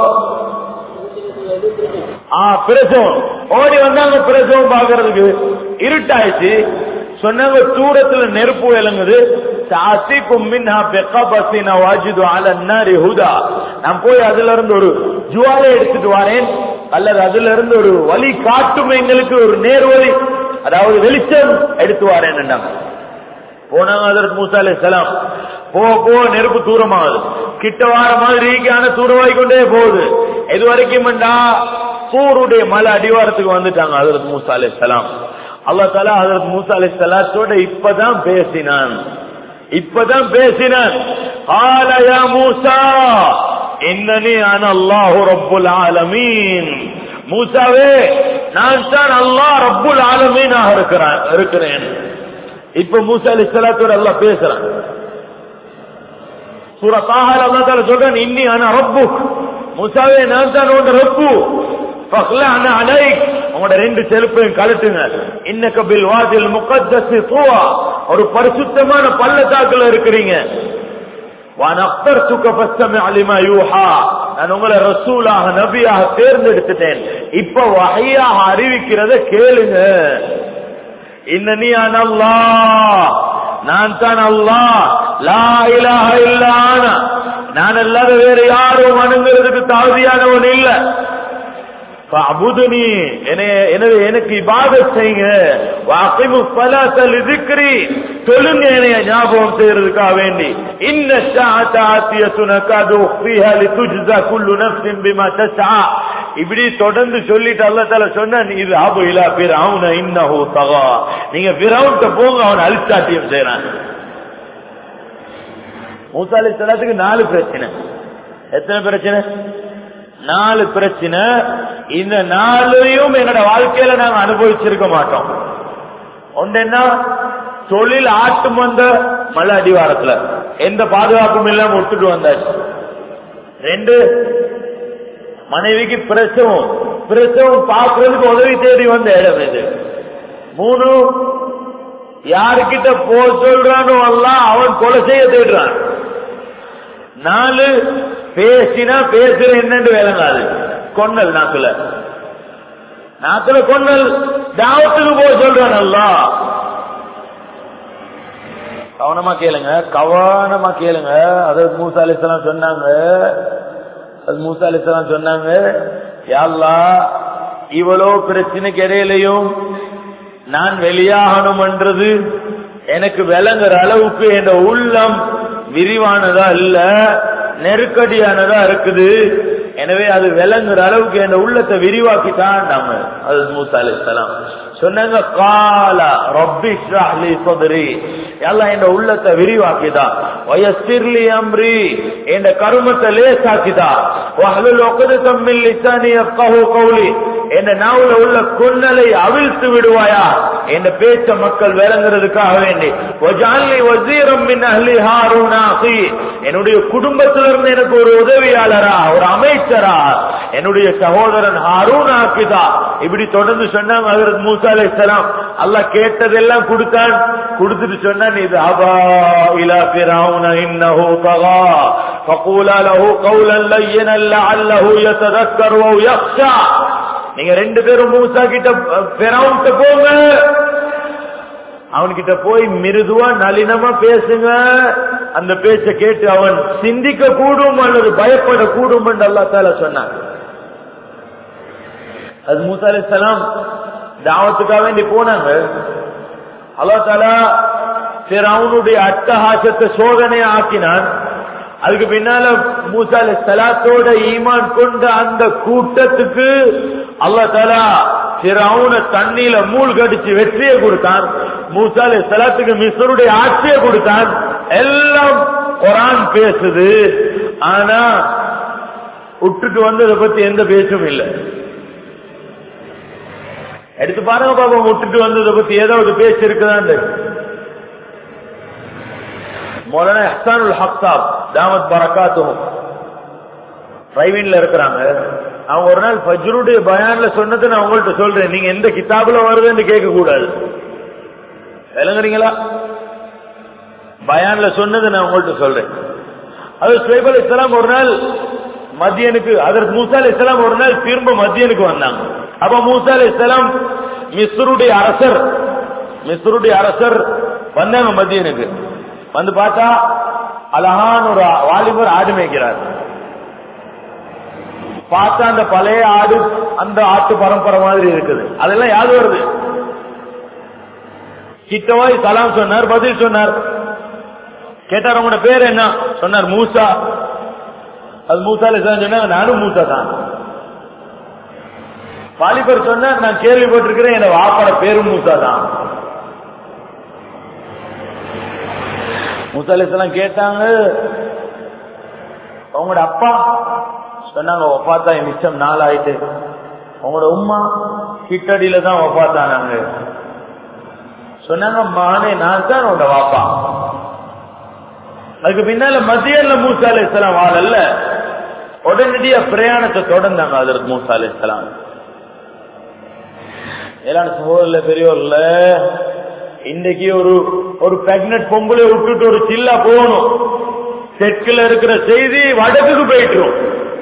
ஆ பிரசவம் ஓடி வந்தாங்க பிரசவம் பாக்குறதுக்கு இருட்டாயிடுச்சு சொன்னாங்க தூரத்துல நெருப்பு விளங்குது சாத்திக்கும் மின்ஹா பெக்கபசின வாஜிது அல நாரி ஹுதா நான் போய் அதுல இருந்து ஒரு ஜுவாலை எடுத்துட்டு வரேன் அல்லது அதுல இருந்து ஒரு வழி காட்டும் எங்களுக்கு ஒரு நேர்வழி அதாவது வெளிச்சம் எடுத்து வரேன் போனாங்க அதற்கு மூசா அலை சலாம் போ போ நெருப்பு தூரமாகுது கிட்ட வார மாதிரி ஆன தூரமாய் கொண்டே போகுது இது வரைக்கும் சூருடைய மலை அடிவாரத்துக்கு வந்துட்டாங்க அதற்கு மூசா அலை சலாம் அல்லா தாலா அதற்கு மூசா அலை சலாத்தோட இப்பதான் பேசினான் இப்பதான் பேசினான் ஆலயா மூசா இன்னனி அன அல்லாஹு ரப்புல் ஆலமீன் மூசாவே நான் தான் அல்லாஹ் ரப்புல் ஆலமீனாக இருக்கிறான் இருக்கிறேன் இப்ப மூசா அலி சலாத்தோட எல்லாம் பேசுறான் சூரா தாஹர் அல்லா தால சொல்றான் இன்னி ஆனா ரப்பு மூசாவே நான் தான் உன் ரப்பு ஃபக்லஅன அலைக் உங்களோட ரெண்டு செருப்பையும் கழட்டுங்க இன்னக்க பில் வாதில் முகத்தஸ் துவா ஒரு பரிசுத்தமான பள்ளத்தாக்குல இருக்கிறீங்க வான் அக்தர்துக ஃபஸ்தமி லிமா யூஹா நான் உங்களை ரசூலாக நபியாக தேர்ந்தெடுத்துட்டேன் இப்ப வகையாக அறிவிக்கிறத கேளுங்க இன்னனி அனல்லா நான் தான் அல்லாஹ் லா இலாஹ இல்லான நான் அல்லாத வேற யாரும் வணங்குறதுக்கு தகுதியானவன் இல்ல அபுதுனி எனவே எனக்கு இபாதத் செய்யுங்க வாக்கிமு பலாத்தல் இதுக்கிறி சொல்லுங்க என்னைய ஞாபகம் செய்யறதுக்காக வேண்டி இன்ன சாத்திய துனக்காது லிதுஜ்ஸா குல்லு நஃப்ஸின் பிமா தஸ்ஆ இப்படி தொடர்ந்து சொல்லிட்டு அல்ல தால சொன்ன இது ஆபு இலா பிறவுன இன்னஹு தகா நீங்க பிறவுன்ட்ட போங்க அவன் அழிச்சாட்டியம் செய்யறான் மூசா அலி சலாத்துக்கு நாலு பிரச்சனை எத்தனை பிரச்சனை நாலு பிரச்சனை இந்த நாளையும் என்னோட வாழ்க்கையில நாங்க அனுபவிச்சிருக்க மாட்டோம் ஒன்று என்ன தொழில் ஆட்டு வந்த மலை அடிவாரத்துல எந்த பாதுகாப்பும் இல்லாம விட்டுட்டு வந்தாச்சு ரெண்டு மனைவிக்கு பிரசவம் பிரசவம் பார்க்கறதுக்கு உதவி தேடி வந்த இடம் இது மூணு யாருக்கிட்ட போ சொல்றானோ எல்லாம் அவன் கொலை செய்ய தேடுறான் நாலு பேசினா பேசுற என்னன்னு விளங்காது கொன்னல் நாக்குல நாக்குல கொன்னல் தாவத்துக்கு போக சொல்றான் அல்லாஹ் கவனமா கேளுங்க கவனமா கேளுங்க அதாவது மூசா அலிஸ்லாம் சொன்னாங்க அது மூசா அலிஸ்லாம் சொன்னாங்க யாழ்லா இவ்வளோ பிரச்சனைக்கு இடையிலையும் நான் வெளியாகணும்ன்றது எனக்கு விளங்குற அளவுக்கு என் உள்ளம் விரிவானதா இல்ல நெருக்கடியானதா இருக்குது எனவே அது விளங்குற அளவுக்கு என் உள்ளத்தை விரிவாக்கிட்டான் நாம அது மூசா அலிஸ்லாம் சொன்னாங்க காலா ரப்பி ஷ்ரஹ்லி சத்ரி எல்லாம் என் உள்ளத்தை விரிவாக்கிதா வயசிர்லி அம்ரி என் கருமத்தை லேசாக்கிதா வஹலுல் உக்தம் மின் லிசானி யஃகஹு கௌலி என் நாவுல உள்ள குன்னலை அவிழ்த்து விடுவாயா என் பேச்ச மக்கள் விளங்குறதுக்காக வேண்டி வஜாலி வசீரம் மின் அஹ்லி ஹாரூன் அகி என்னுடைய குடும்பத்திலிருந்து எனக்கு ஒரு உதவியாளரா ஒரு அமைச்சரா என்னுடைய சகோதரன் ஹாரூன் ஆக்கிதா இப்படி தொடர்ந்து சொன்னாங்க ஹஜரத் மூசா அலைஹிஸ்ஸலாம் அல்லாஹ் கேட்டதெல்லாம் கொடுத்தான் கொடுத்துட்டு சொன்னான் இது அபா இலா ஃபிரௌன இன்னஹு தகா فقولا له قولا لينا لعله يتذكر او يخشى நீங்க ரெண்டு பேரும் மூசா கிட்ட ஃபிரௌன் போங்க அவன்கிட்ட போய் மிருதுவா நளினமா பேசுங்க அந்த பேச்ச கேட்டு அவன் சிந்திக்க கூடும் அல்லது பயப்பட கூடும் என்று அல்லா தால சொன்னாங்க அது மூசா அலிஸ்லாம் தாவத்துக்காக வேண்டி போனாங்க அல்லா தாலா அவனுடைய அட்டகாசத்தை சோதனையை ஆக்கினான் அதுக்கு பின்னால மூசா அலி சலாத்தோட ஈமான் கொண்ட அந்த கூட்டத்துக்கு அல்லா தாலா சிறவுன தண்ணியில மூழ்கடிச்சு வெற்றியை கொடுத்தான் மூசா அலி சலாத்துக்கு மிஸ்ருடைய ஆட்சியை கொடுத்தான் எல்லாம் குரான் பேசுது ஆனா விட்டுட்டு வந்ததை பத்தி எந்த பேச்சும் இல்லை எடுத்து பாருங்க பாப்பா விட்டுட்டு வந்ததை பத்தி ஏதாவது பேச்சு இருக்குதான்னு மௌலானா ஹசானுல் ஹக்தாப் தாமத் பரக்காத்தும் டிரைவிங்ல இருக்கிறாங்க அவங்க ஒரு நாள் ஃபஜ்ருடைய பயான்ல சொன்னதை நான் உங்கள்ட்ட சொல்றேன் நீங்க எந்த கிதாபுல வருதுன்னு கேட்க கூடாது விளங்குறீங்களா பயான்ல சொன்னதை நான் உங்கள்ட்ட சொல்றேன் அது சுவைப் அலி இஸ்லாம் ஒரு நாள் மத்தியனுக்கு அதற்கு மூசா அலி இஸ்லாம் ஒரு நாள் திரும்ப மத்தியனுக்கு வந்தாங்க அப்ப மூசா அலி இஸ்லாம் மிஸ்ருடைய அரசர் மிஸ்ருடைய அரசர் வந்தாங்க மத்தியனுக்கு வந்து பார்த்தா அழகான ஒரு வாலிபர் ஆடு மேய்க்கிறார் பார்த்தா அந்த பழைய ஆடு அந்த ஆட்டு பரம்பரை மாதிரி இருக்குது அதெல்லாம் யாரு வருது கிட்டவாய் சலாம் சொன்னார் பதில் சொன்னார் கேட்டார் உங்களோட பேர் என்ன சொன்னார் மூசா அது மூசால சொன்னாங்க நானும் மூசா தான் வாலிபர் சொன்னார் நான் கேள்விப்பட்டிருக்கிறேன் என் வாப்பட பேரும் மூசா தான் முசாலிசெல்லாம் கேட்டாங்க உங்களோட அப்பா சொன்னாங்க ஒப்பாத்தா மிச்சம் நாள் ஆயிட்டு உங்களோட உமா கிட்டடியில தான் ஒப்பாத்தானாங்க சொன்னாங்க மானே நான் தான் உன்னோட வாப்பா அதுக்கு பின்னால மத்தியல்ல மூசா அலி இஸ்லாம் வாழல்ல உடனடியா பிரயாணத்தை தொடர்ந்தாங்க அதற்கு மூசா அலி இஸ்லாம் ஏழான சகோதரில் பெரியவர்ல இன்னைக்கு ஒரு ஒரு பிரெக்னட் பொம்பளை விட்டுட்டு ஒரு சில்லா போகணும் தெற்குல இருக்கிற செய்தி வடக்குக்கு போயிட்டுரும்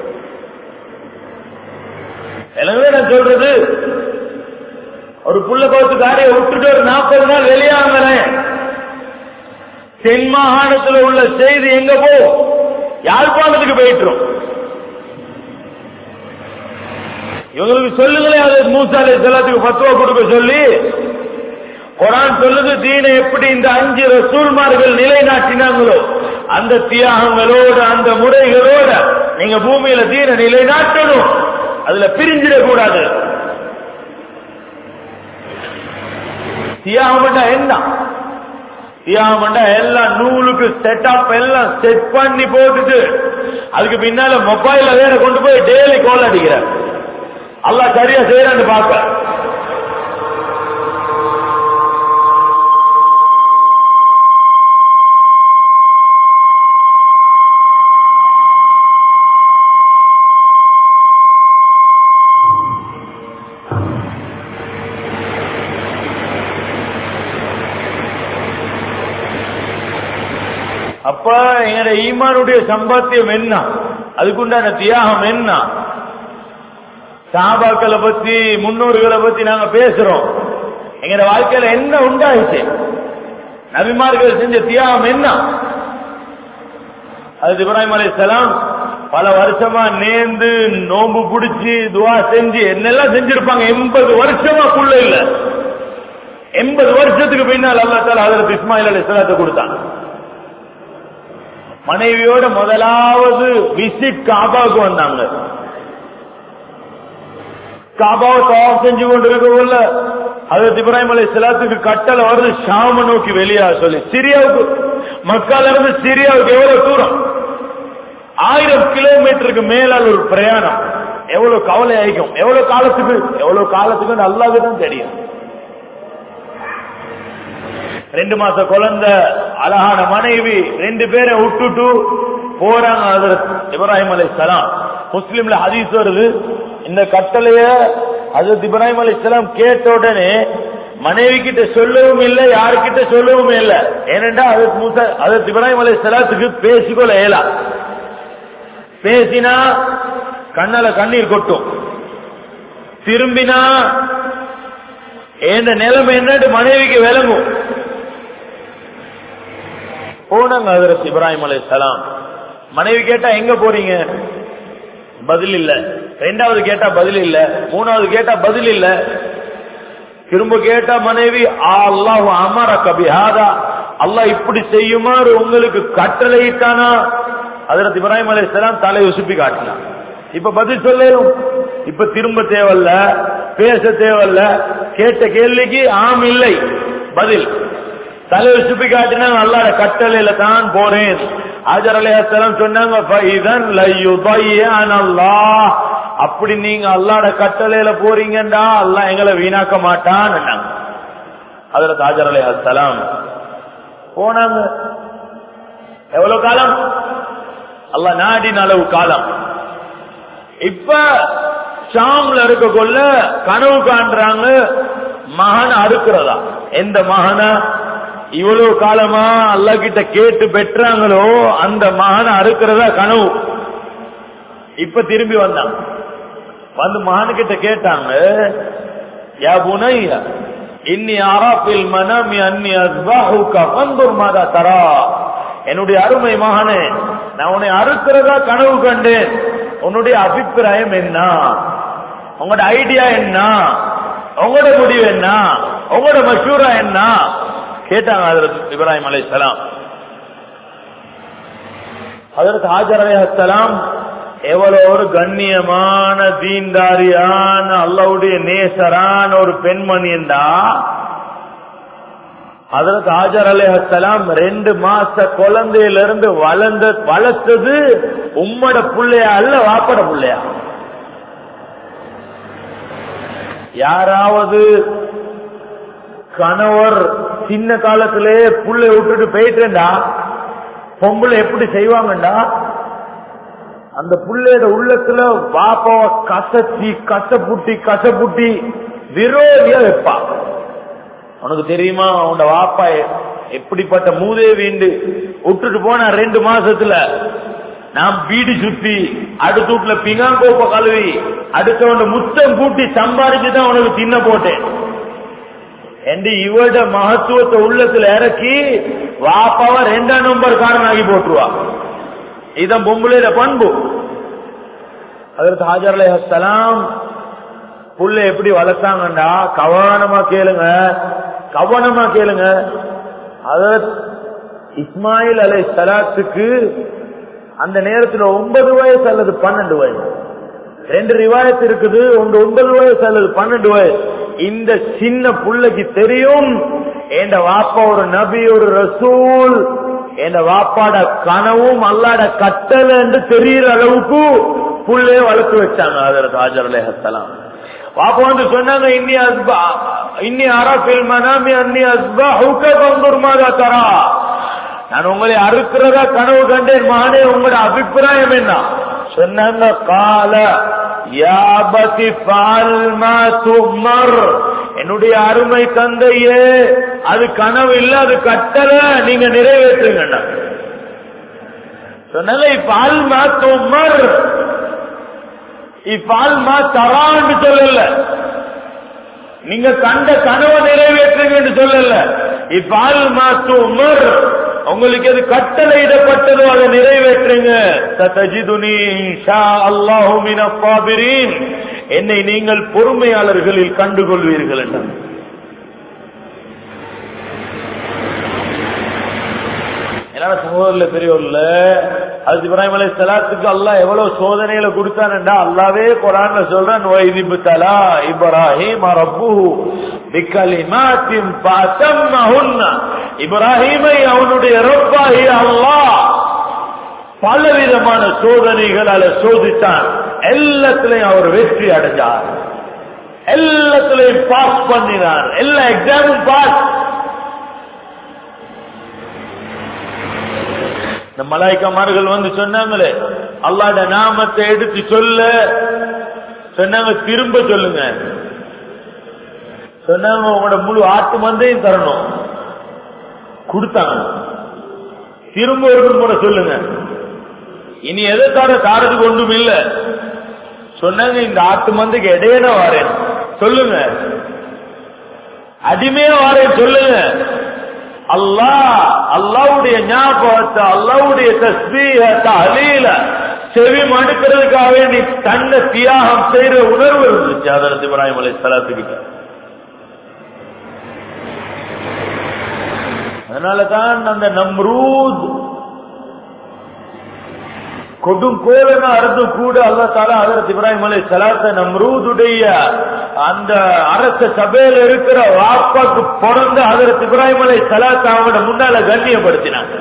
எனவே நான் சொல்றது ஒரு புள்ள பௌத்துக்காரைய விட்டுட்டு ஒரு நாற்பது நாள் வெளியாகிறேன் தென் மாகாணத்தில் உள்ள செய்தி எங்க போ யாழ்ப்பாணத்துக்கு போயிட்டுரும் இவங்களுக்கு சொல்லுங்களேன் அது மூசாலை செல்லத்துக்கு பத்துவா கொடுக்க சொல்லி குரான் சொல்லுது தீனை எப்படி இந்த அஞ்சு ரசூல்மார்கள் நிலைநாட்டினாங்களோ அந்த தியாகங்களோட அந்த முறைகளோட நீங்க பூமியில தீன நிலைநாட்டணும் அதுல பிரிஞ்சிடக் கூடாது தியாகம் என்ன தியாகம் எல்லாம் நூலுக்கு செட்டப் எல்லாம் செட் பண்ணி போட்டுட்டு அதுக்கு பின்னால மொபைல வேற கொண்டு போய் டெய்லி கோல் அடிக்கிற அல்லா சரியா செய்யறான்னு பார்க்க அப்ப எங்கட ஈமானுடைய சம்பாத்தியம் என்ன அதுக்குண்டான தியாகம் என்ன சாபாக்களை பத்தி முன்னோர்களை பத்தி நாங்க பேசுறோம் எங்கட வாழ்க்கையில என்ன உண்டாயிச்சு நபிமார்கள் செஞ்ச தியாகம் என்ன அது இப்ராஹிம் அலைஹிஸ்ஸலாம் பல வருஷமா நேர்ந்து நோம்பு புடிச்சு துவா செஞ்சு என்னெல்லாம் செஞ்சிருப்பாங்க எண்பது வருஷமா புள்ள இல்ல எண்பது வருஷத்துக்கு பின்னால் அல்லா தால அதற்கு இஸ்மாயில் அலி இஸ்லாத்தை கொடுத்தான் மனைவியோட முதலாவது விசிட் காபாவுக்கு வந்தாங்க காபாவை தவாப் செஞ்சு கொண்டு இருக்கக்குள்ள அதற்கு இப்ராஹிம் அலி இஸ்லாத்துக்கு கட்டளை வருது ஷாம நோக்கி வெளியா சொல்லி சிரியாவுக்கு மக்கால இருந்து சிரியாவுக்கு எவ்வளவு தூரம் ஆயிரம் கிலோமீட்டருக்கு மேலால் ஒரு பிரயாணம் எவ்வளவு கவலை ஆயிக்கும் எவ்வளவு காலத்துக்கு எவ்வளவு காலத்துக்கு நல்லாவே தான் தெரியும் ரெண்டு மாச குழந்தை அழகான மனைவி ரெண்டு பேரை விட்டுட்டு போறாங்க ஹஜரத் இப்ராஹிம் அலை சலாம் முஸ்லிம்ல ஹதீஸ் வருது இந்த கட்டளைய ஹஜரத் இப்ராஹிம் அலை சலாம் கேட்ட உடனே மனைவி கிட்ட சொல்லவும் இல்லை யாருக்கிட்ட சொல்லவும் இல்லை ஏனென்றா அதற்கு மூசா அதற்கு இப்ராஹிம் அலை சலாத்துக்கு பேசிக்கொள்ள இயலா பேசினா கண்ணால கண்ணீர் கொட்டும் திரும்பினா என் நிலைமை என்னட்டு மனைவிக்கு விளங்கும் போனாங்க ஹதரத் இப்ராஹிம் அலை சலாம் மனைவி கேட்டா எங்க போறீங்க பதில் இல்ல ரெண்டாவது கேட்டா பதில் இல்ல மூணாவது கேட்டா பதில் இல்ல திரும்ப கேட்டா மனைவி அல்லாஹ் அமர கபிஹாதா அல்லாஹ் இப்படி செய்யுமாறு உங்களுக்கு கட்டளையிட்டானா ஹதரத் இப்ராஹிம் அலை சலாம் தலை உசுப்பி காட்டினான் இப்ப பதில் சொல்லணும் இப்ப திரும்ப தேவையில்ல பேச தேவையில்ல கேட்ட கேள்விக்கு ஆம் இல்லை பதில் தலைவர் சுப்பி காட்டினா அல்லாட கட்டளையில தான் போறேன் ஆஜர் அலையாசலம் சொன்னாங்க "ஃபைதன் லயுதையன் அல்லாஹ்." அப்படி நீங்க அல்லாட கட்டளையில போறீங்கடா அல்லாஹ் எங்களை வீணாக்க மாட்டான் அதுல ஆஜர் அலையாசலாம் போனாங்க எவ்வளவு காலம் அல்லாஹ் நாடின அளவு காலம் இப்ப ஷாம்ல இருக்க கொள்ள கனவு காண்றாங்க மகன் அறுக்கிறதா எந்த மகனை இவ்வளவு காலமா அல்லா கிட்ட கேட்டு பெற்றாங்களோ அந்த மகனை அறுக்கிறதா கனவு இப்ப திரும்பி வந்தான் வந்து மகனு கிட்ட கேட்டாங்க யா புனைய இன்னி ஆராப்பில் மனமி அன்னி அஸ்பாஹுக்க பந்தூர் மாதா தரா என்னுடைய அருமை மகனே நான் உன்னை அறுக்கிறதா கனவு கண்டேன் உன்னுடைய அபிப்பிராயம் என்ன உங்களோட ஐடியா என்ன உங்களோட முடிவு என்ன உங்களோட மஷூரா என்ன கேட்டாங்க ஹஜரத் இப்ராஹிம் அலை சலாம் ஹஜரத் ஹாஜர் அலை சலாம் எவ்வளவு ஒரு கண்ணியமான தீன்தாரியான அல்லாவுடைய நேசரான ஒரு பெண்மணியண்டா ஹஜரத் ஹாஜர் அலை சலாம் ரெண்டு மாச குழந்தையில இருந்து வளர்ந்த வளர்த்தது உம்மட புள்ளையா அல்ல வாப்பட புள்ளையா யாராவது கணவர் சின்ன காலத்திலே புள்ளை விட்டுட்டு போயிட்டேன்டா பொம்பளை எப்படி செய்வாங்கண்டா அந்த புள்ளையோட உள்ளத்துல பாப்பாவ கசச்சி கசப்புட்டி கசப்புட்டி விரோதியா வைப்பா உனக்கு தெரியுமா உன்னோட வாப்பா எப்படிப்பட்ட மூதே வீண்டு விட்டுட்டு போனா ரெண்டு மாசத்துல நான் பீடி சுத்தி அடுத்த வீட்டுல பிங்காங்கோப்ப கழுவி அடுத்தவன முத்தம் கூட்டி சம்பாதிச்சு தான் உனக்கு தின்ன போட்டேன் என்று இவட மகத்துவத்தை உள்ளத்துல இறக்கி வாப்பாவ ரெண்டாம் நம்பர் காரனாகி போட்டுருவா இதான் பொம்பளையில பண்பு அதற்கு ஹாஜர் அலைஹலாம் புள்ள எப்படி வளர்த்தாங்கண்டா கவனமா கேளுங்க கவனமா கேளுங்க அதர் இஸ்மாயில் அலை சலாத்துக்கு அந்த நேரத்தில் ஒன்பது வயசு அல்லது பன்னெண்டு வயசு ரெண்டு ரிவாயத்து இருக்குது ஒன்று ஒன்பது வயசு அல்லது பன்னெண்டு வயசு இந்த சின்ன புள்ளைக்கு தெரியும் என் வாப்பா ஒரு நபி ஒரு ரசூல் என் வாப்பாட கனவும் அல்லாட கட்டளை என்று தெரிகிற அளவுக்கு புள்ளைய வளர்த்து வச்சாங்க அதற்கு ஆஜர் அலேஹலாம் பாப்பா வந்து சொன்னாங்க இன்னி அஸ்பா இன்னி அரபில் மனாமி அன்னி அஸ்பா ஹுக்க பந்தூர் மாதா தரா நான் உங்களை அறுக்கிறதா கனவு கண்டேன் மகனே உங்களோட அபிப்பிராயம் என்ன சொன்னாங்க கால யாபதி பால்மா துமர் என்னுடைய அருமை தந்தையே அது கனவு இல்ல அது கட்டளை நீங்க நிறைவேற்றுங்க சொன்னாங்க இப்பால்மா துமர் இப்பால்மா தரான்னு சொல்லல நீங்க கண்ட கனவை நிறைவேற்றுங்கன்னு சொல்லல இப்பால் மாத்து உமர் உங்களுக்கு எது கட்டளையிடப்பட்டதோ அதை நிறைவேற்றுங்க சதஜிதுனி இன்ஷா அல்லாஹு மின சாபிரீன் என்னை நீங்கள் பொறுமையாளர்களில் கண்டுகொள்வீர்கள் என்றார் என்னால சகோதரர்ல பெரியவர்ல அது இப்ராஹிம் அலை சலாத்துக்கு அல்லாஹ் எவ்வளவு சோதனைகளை கொடுத்தான்டா அல்லாவே குரான்ல சொல்றான் வைதிபு தலா இப்ராஹிம் ரப்புஹு பிகலிமாத்தின் ஃபஅத்தம்மஹுன்ன இப்ராஹீமை அவனுடைய ரப்பாகி அல்லாஹ் பலவிதமான சோதனைகளால சோதித்தான் எல்லாத்திலையும் அவர் வெற்றி அடைஞ்சார் எல்லாத்திலையும் பாஸ் பண்ணினார் எல்லா எக்ஸாமும் பாஸ் இந்த மலாய்க்கமார்கள் வந்து சொன்னாங்களே அல்லாட நாமத்தை எடுத்து சொல்ல சொன்னாங்க திரும்ப சொல்லுங்க சொன்னாங்க உங்களோட முழு ஆட்டு மந்தையும் தரணும் கொடுத்தாங்க திரும்ப ஒரு முறை சொல்லுங்க இனி எதை தர தாரதுக்கு ஒன்றும் இல்ல சொன்னாங்க இந்த ஆட்டு மந்தைக்கு இடையில வாரேன் சொல்லுங்க அடிமையா வாரேன் சொல்லுங்க அல்லாஹ் அல்லாவுடைய ஞாபகத்தை அல்லாவுடைய தஸ்பீக தலீல செவி மடுக்கிறதுக்காக வேண்டி தன்னை தியாகம் செய்யற உணர்வு இருந்துச்சு அதற்கு இப்ராஹிம் அலை சலாத்துக்கிட்ட அதனாலதான் அந்த நம்ரூத் கொடும் கோலன அருந்து கூட அல்லா தாலா அதற்கு இப்ராஹிம் அலை சலாத்த நம்ரூதுடைய அந்த அரச சபையில இருக்கிற வாப்பாக்கு பிறந்த அதற்கு இப்ராஹிம் அலை சலாத்த அவங்களோட முன்னால கண்ணியப்படுத்தினாங்க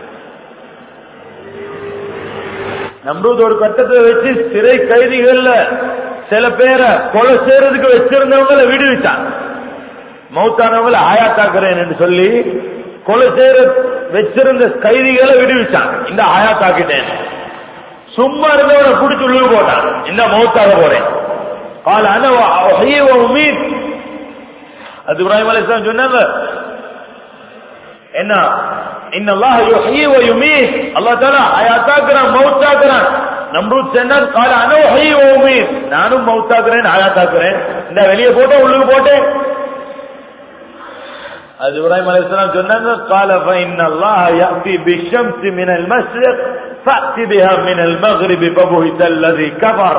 நம்ரூத் ஒரு கட்டத்தை வச்சு சிறை கைதிகள்ல சில பேரை கொலை செய்யறதுக்கு வச்சிருந்தவங்கள விடுவிச்சான் மௌத்தானவங்களை ஆயாத்தாக்குறேன் என்று சொல்லி கொலை செய்யற வச்சிருந்த கைதிகளை விடுவிச்சான் இந்த ஆயாத்தாக்கிட்டேன் சும்மா இருந்தவனை பிடிச்சு உள்ளு போட்டான் இந்த மௌத்தாக போறேன் கால அன உமீத் அது இப்ராஹிம் அலைஹிஸ்ஸலாம் சொன்னாங்க என்ன இன்னல்லாஹ் யுஹ்யி வ யுமீத் அல்லாஹ் தஆலா ஹயாத்தாக்குறான் மௌத்தாக்குறான் நம்ரூத் சொன்னார் கால அன உஹ்யி வ யுமீத் நானும் மௌத்தாக்குறேன் ஹயாத்தாக்குறேன் இந்த வெளியே போட்டேன் உள்ளுக்கு போட்டேன் அது இப்ராஹிம் அலைஹிஸ்ஸலாம் சொன்னாங்க قال فإن الله يأتي بالشمس من المشرق فأت بها من المغرب فبهت الذي كفر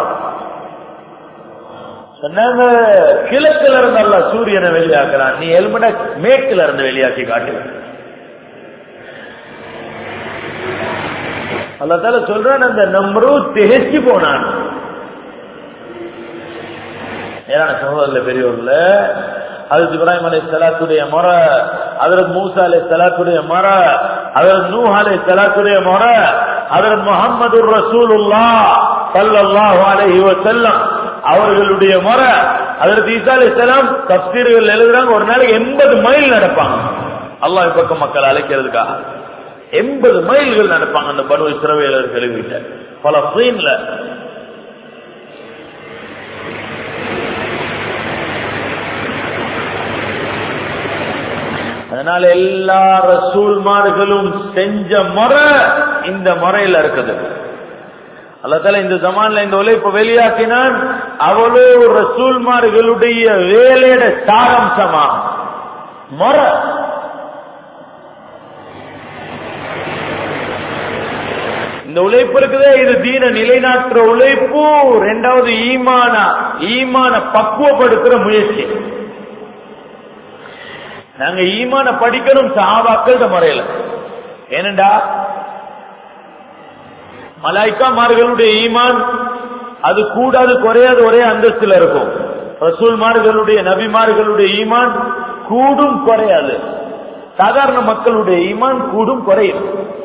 சொன்னாங்க கிழக்குல இருந்து அல்ல சூரியனை வெளியாக்குறான் நீ எல்மட மேற்குல இருந்து வெளியாக்கி காட்டு அல்லதால சொல்றான் அந்த நம்ரு திகச்சு போனான் ஏன்னா சகோதரர்ல பெரியவர்ல அதற்கு இப்ராஹிம் அலை சலாத்துடைய முறை அதற்கு மூசா அலை சலாத்துடைய முறை அதற்கு நூ அலை சலாத்துடைய முறை அதற்கு முகமது ரசூலுல்லா சல்லல்லாஹு அலைஹி வஸல்லம் அவர்களுடைய முறை அதற்கு ஈசா அலை சலாம் தப்சீர்கள் எழுதுறாங்க ஒரு நாளைக்கு எண்பது மைல் நடப்பாங்க அல்லாஹ் பக்கம் மக்கள் அழைக்கிறதுக்காக எண்பது மைல்கள் நடப்பாங்க அந்த பனு இஸ்ரவேலர்களுக்கிட்ட பல சீன்ல அதனால எல்லா ரசூல்மார்களும் செஞ்ச முறை இந்த முறையில இருக்குது அல்லதால இந்த ஜமான்ல இந்த உழைப்பு வெளியாக்கினான் அவ்வளோ ரசூல்மார்களுடைய வேலையோட சாரம்சமா முறை இந்த உழைப்பு இருக்குதே இது தீன நிலைநாட்டுற உழைப்பு ரெண்டாவது ஈமான ஈமான பக்குவப்படுத்துற முயற்சி நாங்க ஈமான படிக்கணும் சஹாபாக்கள் முறையில ஏனண்டா மலாய்க்காமார்களுடைய ஈமான் அது கூடாது குறையாது ஒரே அந்தஸ்துல இருக்கும் ரசூல்மார்களுடைய நபிமார்களுடைய ஈமான் கூடும் குறையாது சாதாரண மக்களுடைய ஈமான் கூடும் குறையும்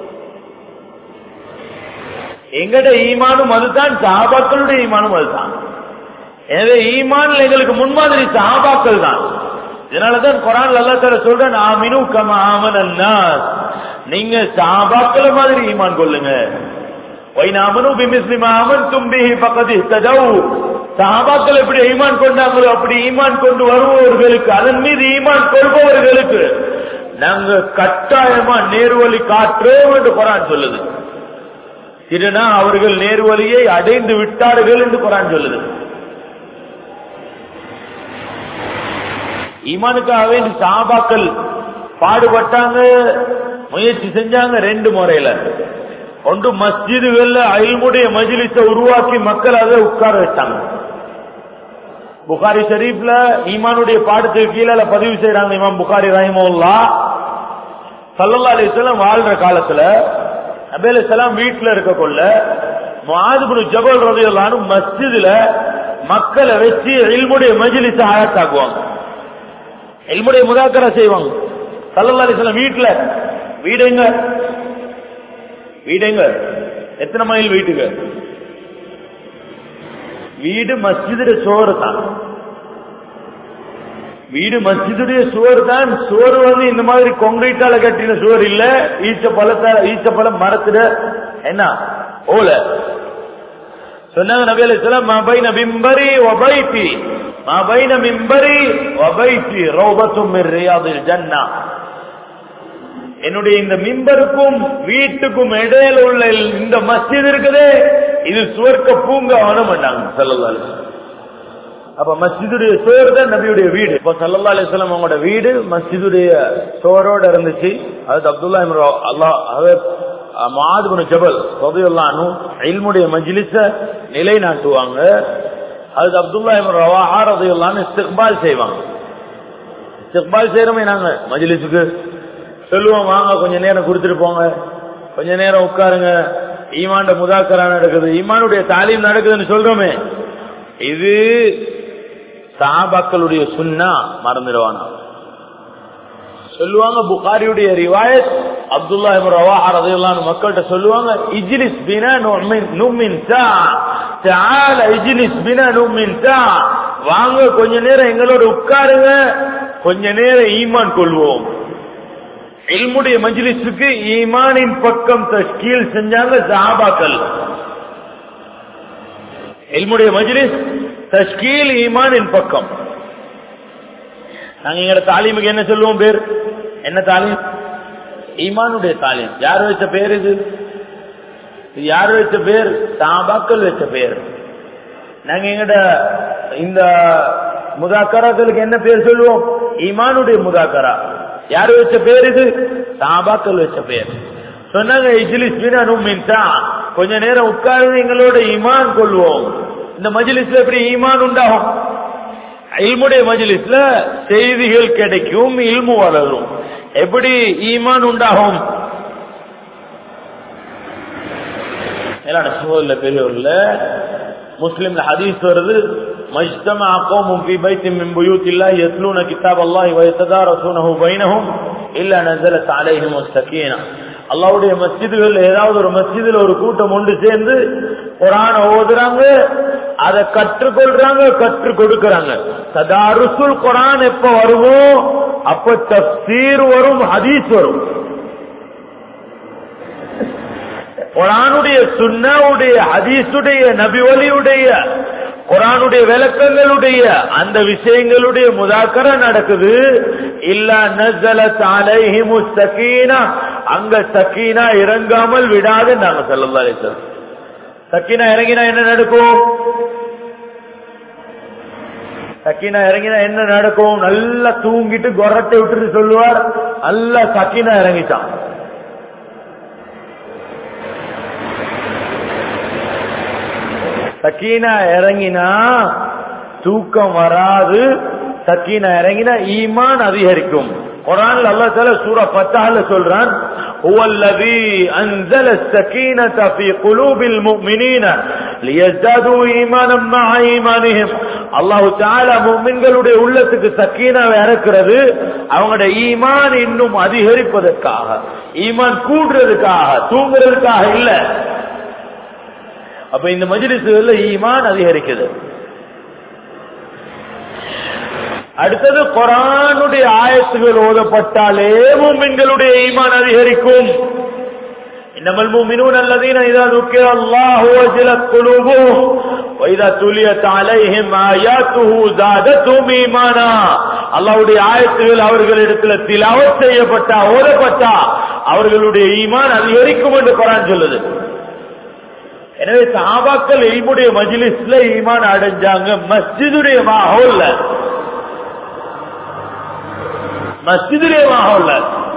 எங்கட ஈமானும் அதுதான் சஹாபாக்களுடைய ஈமானும் அதுதான் எனவே ஈமான் எங்களுக்கு முன்மாதிரி சஹாபாக்கள் தான் இதனாலதான் குரான் அல்லா தர சொல்றேன் ஆமினு கம ஆமன் நீங்க சஹாபாக்கள் மாதிரி ஈமான் கொள்ளுங்க வைனாமனு பிமிஸ்லிம் ஆமன் தும்பி பக்கத்து ததவு சஹாபாக்கள் எப்படி ஈமான் கொண்டாங்களோ அப்படி ஈமான் கொண்டு வருபவர்களுக்கு அதன் மீது ஈமான் கொள்பவர்களுக்கு நாங்க கட்டாயமா நேர்வழி காட்டுறோம் என்று குரான் சொல்லுது இதுனா அவர்கள் நேர்வழியை அடைந்து விட்டார்கள் என்று குரான் சொல்லுது ஈமானுக்காக வேண்டி சாபாக்கள் பாடுபட்டாங்க முயற்சி செஞ்சாங்க ரெண்டு முறையில ஒன்று மஸ்ஜிதுகள்ல அயல்முடைய மஜிலிச உருவாக்கி மக்கள் அதை உட்கார வச்சாங்க புகாரி ஷரீப்ல ஈமானுடைய பாடத்துக்கு கீழே பதிவு செய்யறாங்க இமாம் புகாரி ரஹிமுல்லா சல்லல்லா அலிஸ்லாம் வாழ்ற காலத்துல நபி அலிஸ்லாம் வீட்டுல இருக்க கொள்ள முஆதுபுரு ஜபல் ரலியல்லாஹு மஸ்ஜிதுல மக்களை வச்சு இல்முடைய மஜ்லிஸ ஆயத்தாக்குவாங்க இல்முடைய முதாக்கரா செய்வாங்க சல்லல்லா அலிஸ்லாம் வீட்டுல வீடுங்க வீடுங்க எத்தனை மைல் வீட்டுக்கு வீடு மஸ்ஜிதுடைய சோறு தான் வீடு மஸ்ஜிதுடைய சுவர் தான் சுவர் வந்து இந்த மாதிரி கொங்கிரீட்டால கட்டின சுவர் இல்ல ஈச்ச பழத்தால ஈச்ச பழம் மரத்துல என்ன ஓல சொன்னாங்க நபி அலைஹிஸ்ஸலாம் மபைன மிம்பரி வபைத்தி மபைன மிம்பரி வபைத்தி ரௌபத்தும் மின் ரியாதில் ஜன்னா என்னுடைய இந்த மிம்பருக்கும் வீட்டுக்கும் இடையில உள்ள இந்த மஸ்ஜித் இருக்குதே இது சுவர்க்க பூங்காவனம் பண்ணாங்க சல்லல்லாஹு அலைஹி வஸல்லம். அப்ப மஸ்ஜிதுடைய சோறு தான் நபியுடைய வீடு இப்ப சல்லா அலிஸ்லாம் அவங்களோட வீடு மஸ்ஜிதுடைய சோரோட இருந்துச்சு அது அப்துல்லா இம்ரா அல்லாஹ் அவர் மாதுபுன ஜபல் ரபியுல்லானு இல்முடைய மஜ்லிஸ நிலைநாட்டுவாங்க அது அப்துல்லா இம்ரா ரவாஹா ரபியுல்லான்னு இஸ்திக்பால் செய்வாங்க இஸ்திக்பால் செய்யறோமே நாங்க மஜ்லிஸுக்கு சொல்லுவோம் வாங்க கொஞ்ச நேரம் கொடுத்துட்டு போங்க கொஞ்ச நேரம் உட்காருங்க ஈமான்ட முதாக்கரா நடக்குது ஈமானுடைய தாலீம் நடக்குதுன்னு சொல்றோமே இது சாபாக்களுடைய சுன்னா மறந்துடுவானா சொல்லுவாங்க புகாரியுடைய ரிவாயத் அப்துல்லா இப்னு ரவாஹா ரலியல்லாஹு மக்கள்கிட்ட சொல்லுவாங்க இஜ்லிஸ் பினா நுமின் நுமின் சா தஆல இஜ்லிஸ் பினா நுமின் சா வாங்க கொஞ்ச நேரம் எங்களோட உட்காருங்க கொஞ்ச நேரம் ஈமான் கொள்வோம் இல்முடைய மஜ்லிஸுக்கு ஈமானின் பக்கம் தஷ்கீல் செஞ்சாங்க சஹாபாக்கள் இல்முடைய மஜ்லிஸ் தஷ்கீல் ஈமானின் பக்கம் நாங்க எங்க தாலீமுக்கு என்ன சொல்லுவோம் பேர் என்ன தாலீம் ஈமானுடைய தாலீம் யார் வச்ச பேர் இது இது யார் வச்ச பேர் சாபாக்கள் வச்ச பேர் நாங்க எங்கட இந்த முதாக்கராக்களுக்கு என்ன பேர் சொல்லுவோம் ஈமானுடைய முதாக்கரா யார் வச்ச பேர் இது சாபாக்கள் வச்ச பேர் சொன்னாங்க இஜ்லிஸ் பினா நுமின்சா கொஞ்ச நேரம் உட்கார்ந்து எங்களோட ஈமான் கொள்வோம் இந்த மஜ்லிஸ்ல எப்படி ஈமான் உண்டாகும் இல்முடைய மஜ்லிஸ்ல செய்திகள் கிடைக்கும் இல்மு வளரும் எப்படி ஈமான் உண்டாகும் மேலான சோதரில் பெரியவர்ல முஸ்லிம்ல ஹதீஸ் வருது مجتمع قوم في بيت من بيوت الله يتلون كتاب الله ويتدارسونه بينهم إلا نزلت عليهم السكينة அல்லாவுடைய மஸ்ஜிதுகள் ஏதாவது ஒரு மஸ்ஜிதுல ஒரு கூட்டம் ஒன்று சேர்ந்து குரான ஓதுறாங்க அதை கற்றுக்கொள்றாங்க கற்றுக் கொடுக்கறாங்க ததாருசுல் குரான் எப்ப வருமோ அப்ப தப்சீர் வரும் ஹதீஸ் வரும் குரானுடைய சுன்னாவுடைய ஹதீஸுடைய நபிவலியுடைய குரானுடைய விளக்கங்களுடைய அந்த விஷயங்களுடைய முதாக்கர நடக்குது இல்ல நசலத் அலைஹிமு சக்கீனா அங்க சக்கீனா இறங்காமல் விடாது நாங்க சொல்லலாம் அலிசல் சக்கீனா இறங்கினா என்ன நடக்கும் சக்கீனா இறங்கினா என்ன நடக்கும் நல்லா தூங்கிட்டு கொரட்டை விட்டுட்டு சொல்லுவார் நல்லா சக்கீனா இறங்கிட்டான் சக்கீனா இறங்கினா தூக்கம் வராது சக்கீனா இறங்கினா ஈமான் அதிகரிக்கும் குரான் அல்லாஹ் தஆலா சூரா ஃபத்தாஹ்ல சொல்றான் هو الذي أنزل السكينة في قلوب المؤمنين ليزدادوا إيمانا مع إيمانهم அல்லாஹு தாலா முமின்களுடைய உள்ளத்துக்கு சக்கீனாவை இறக்குறது அவங்களோட ஈமான் இன்னும் அதிகரிப்பதற்காக ஈமான் கூடுறதுக்காக தூங்குறதுக்காக இல்ல அப்ப இந்த மஜ்லிசுகள்ல ஈமான் அதிகரிக்குது அடுத்தது குரானுடைய ஆயத்துகள் ஓதப்பட்டாலே மூமின்களுடைய ஈமான் அதிகரிக்கும் إنما المؤمنون الذين إذا ذكر الله وجلت قلوبهم وإذا تليت عليهم آياته زادتهم إيمانا அல்லாவுடைய ஆயத்துகள் அவர்களிடத்துல திலாவத் செய்யப்பட்டா ஓதப்பட்டா அவர்களுடைய ஈமான் அதிகரிக்கும் என்று குரான் சொல்லுது எனவே சஹாபாக்கள் இல்முடைய மஜ்லிஸ்ல ஈமான் அடைஞ்சாங்க மஸ்ஜிதுடைய மாஹோல்ல மஸ்ஜிதிலே மாஹவுல்ல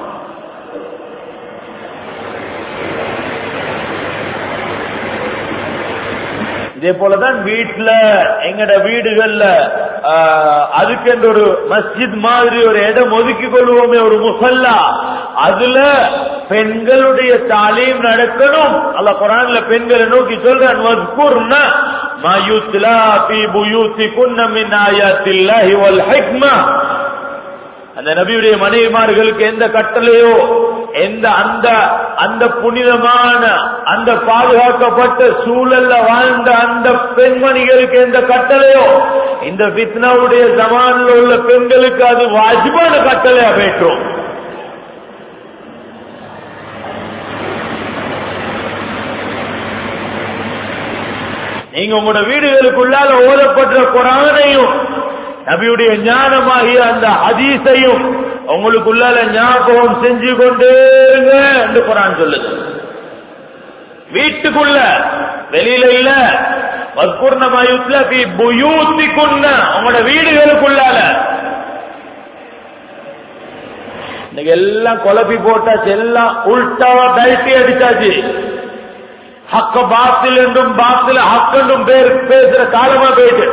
இதே போலதான் வீட்டுல எங்கட வீடுகள்ல ஆஹ், அதுக்கென்று ஒரு மஸ்ஜித் மாதிரி ஒரு இடம் ஒதுக்கி கொள்வோமே ஒரு முசல்லா அதுல பெண்களுடைய தாலீம் நடக்கணும் அல்ல குரான்ல பெண்களை நோக்கி சொல்றான் வஸ்குர்ன மா யுத்லா ஃபீ புயூத்திகுன்ன மின் ஆயாத்தில்லாஹி வல் ஹிக்மா அந்த நபியுடைய மனைவிமார்களுக்கு எந்த கட்டளையோ எந்த அந்த அந்த புனிதமான அந்த பாதுகாக்கப்பட்ட சூழல்ல வாழ்ந்த அந்த பெண்மணிகளுக்கு எந்த கட்டளையோ இந்த பித்னாவுடைய ஜமான்ல உள்ள பெண்களுக்கு அது வாஜிபான கட்டளையா பேற்றும் நீங்க உங்களோட வீடுகளுக்குள்ளால ஓதப்படுற குரானையும் நபியுடைய ஞானமாகிய அந்த ஹதீஸையும் உங்களுக்குள்ளால ஞாபகம் செஞ்சு கொண்டே இருங்க என்று குரான் சொல்லுது வீட்டுக்குள்ள வெளியில இல்ல வற்பூர்ணமாயுத்துல புயூத்திக்குன்ன உங்களோட வீடுகளுக்குள்ளால இன்னைக்கு எல்லாம் குழப்பி போட்டாச்சு எல்லாம் உள்டாவா கழட்டி அடிச்சாச்சு ஹக்க பாத்தில் என்றும் பாத்தில் ஹக் என்றும் பேர் பேசுற காலமா போயிட்டு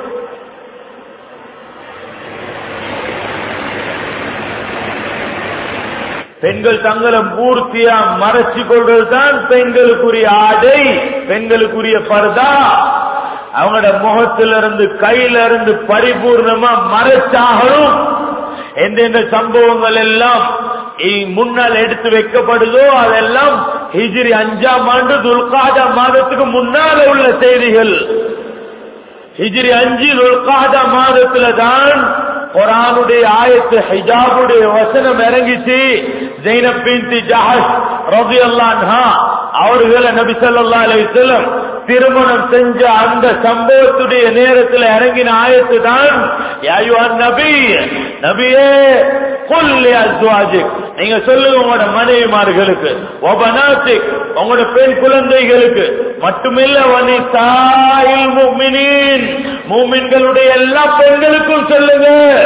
பெண்கள் தங்களை பூர்த்தியா மறைச்சு கொள்வதுதான் பெண்களுக்குரிய ஆடை பெண்களுக்குரிய பர்தா அவங்களோட முகத்திலிருந்து கையில இருந்து பரிபூர்ணமா மறைச்சாகணும் எந்தெந்த சம்பவங்கள் எல்லாம் இ- முன்னால் எடுத்து வைக்கப்படுதோ அதெல்லாம் ஹிஜ்ரி அஞ்சாம் ஆண்டு துல்காதா மாதத்துக்கு முன்னால உள்ள செய்திகள் ஹிஜ்ரி அஞ்சு துல்காதா மாதத்துல தான் குரானுடைய ஆயத்து ஹிஜாபுடைய வசனம் இறங்கிச்சு ஜெய்னப் பின்தி ஜஹஷ் ரலியல்லாஹு அன்ஹா அவர்களை நபி ஸல்லல்லாஹு அலைஹி வஸல்லம் திருமணம் செஞ்ச அந்த சம்பவத்துடைய நேரத்தில் இறங்கின ஆயத்து தான் யா அய்யுஹன் நபி நபியே குல் லி அஸ்வாஜிக் நீங்க சொல்லுங்க உங்களோட மனைவிமார்களுக்கு ஒபனாத்திக் உங்களோட பெண் குழந்தைகளுக்கு மட்டுமில்ல வனிதாயில் முஃமினீன் மூமின்களுடைய எல்லா பெண்களுக்கும் சொல்லுங்க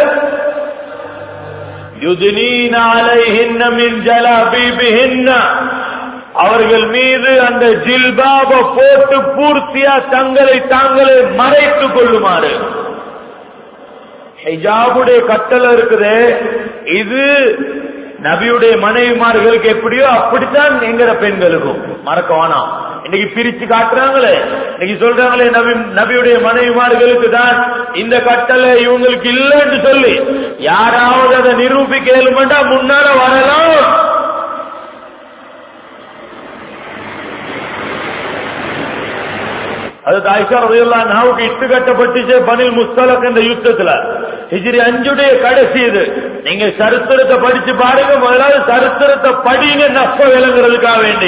யுதினீன அலைஹின்ன மின் ஜலாபீபிஹின்ன அவர்கள் மீது அந்த ஜில்பாப போட்டு பூர்த்தியா தங்களை தாங்களே மறைத்துக் கொள்ளுமாறு ஹிஜாபுடைய கட்டளை இருக்குது இது நபியுடைய மனைவிமார்களுக்கு எப்படியோ அப்படித்தான் எங்கிற பெண்களுக்கும் மறக்க வேணாம் இன்னைக்கு பிரிச்சு காட்டுறாங்களே இன்னைக்கு சொல்றாங்களே நபி நபியுடைய மனைவிமார்களுக்கு தான் இந்த கட்டளை இவங்களுக்கு இல்லைன்னு சொல்லி யாராவது அதை நிரூபிக்க இயலுமெண்டா முன்னால வரலாம் அது ஆயிஷா ரலியல்லாஹு அன்ஹாவுக்கு இட்டு கட்டப்பட்டுச்சு பனில் முஸ்தலக் என்ற யுத்தத்துல ஹிஜ்ரி அஞ்சுடைய கடைசி இது நீங்க சரித்திரத்தை படிச்சு பாருங்க முதலாவது சரித்திரத்தை படிங்க நஷ்ட விளங்குறதுக்காக வேண்டி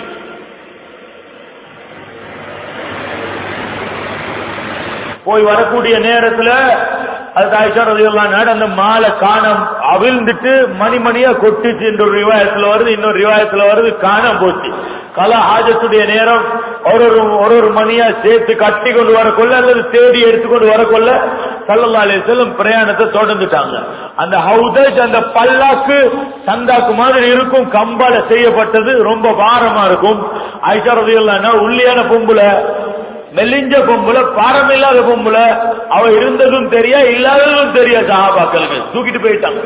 போய் வரக்கூடிய நேரத்துல அது ஆயிஷா ரலியல்லாஹு அன்ஹா அந்த மாலை காணம் அவிழ்ந்துட்டு மணி மணியா கொட்டுச்சு என்ற ஒரு ரிவாயத்துல வருது இன்னொரு ரிவாயத்துல வருது காணாம போச்சு கலா ஹாஜத்துடைய நேரம் ஒரு ஒரு ஒரு ஒரு மணியா சேர்த்து கட்டி கொண்டு வரக்கொள்ள அல்லது தேடி எடுத்துக்கொண்டு வரக்கொள்ள சல்லல்லா அலைஹி வஸல்லம் பிரயாணத்தை தொடர்ந்துட்டாங்க அந்த ஹவுதஜ் அந்த பல்லாக்கு சந்தாக்கு மாதிரி இருக்கும் கம்பால செய்யப்பட்டது ரொம்ப பாரமா இருக்கும் ஆயிஷா ரலியல்லாஹு அன்ஹா உள்ளியான பொம்புல மெலிஞ்ச பொம்புல பாரம் இல்லாத பொம்புல அவ இருந்ததும் தெரியா இல்லாததும் தெரியா சஹாபாக்களுக்கு தூக்கிட்டு போயிட்டாங்க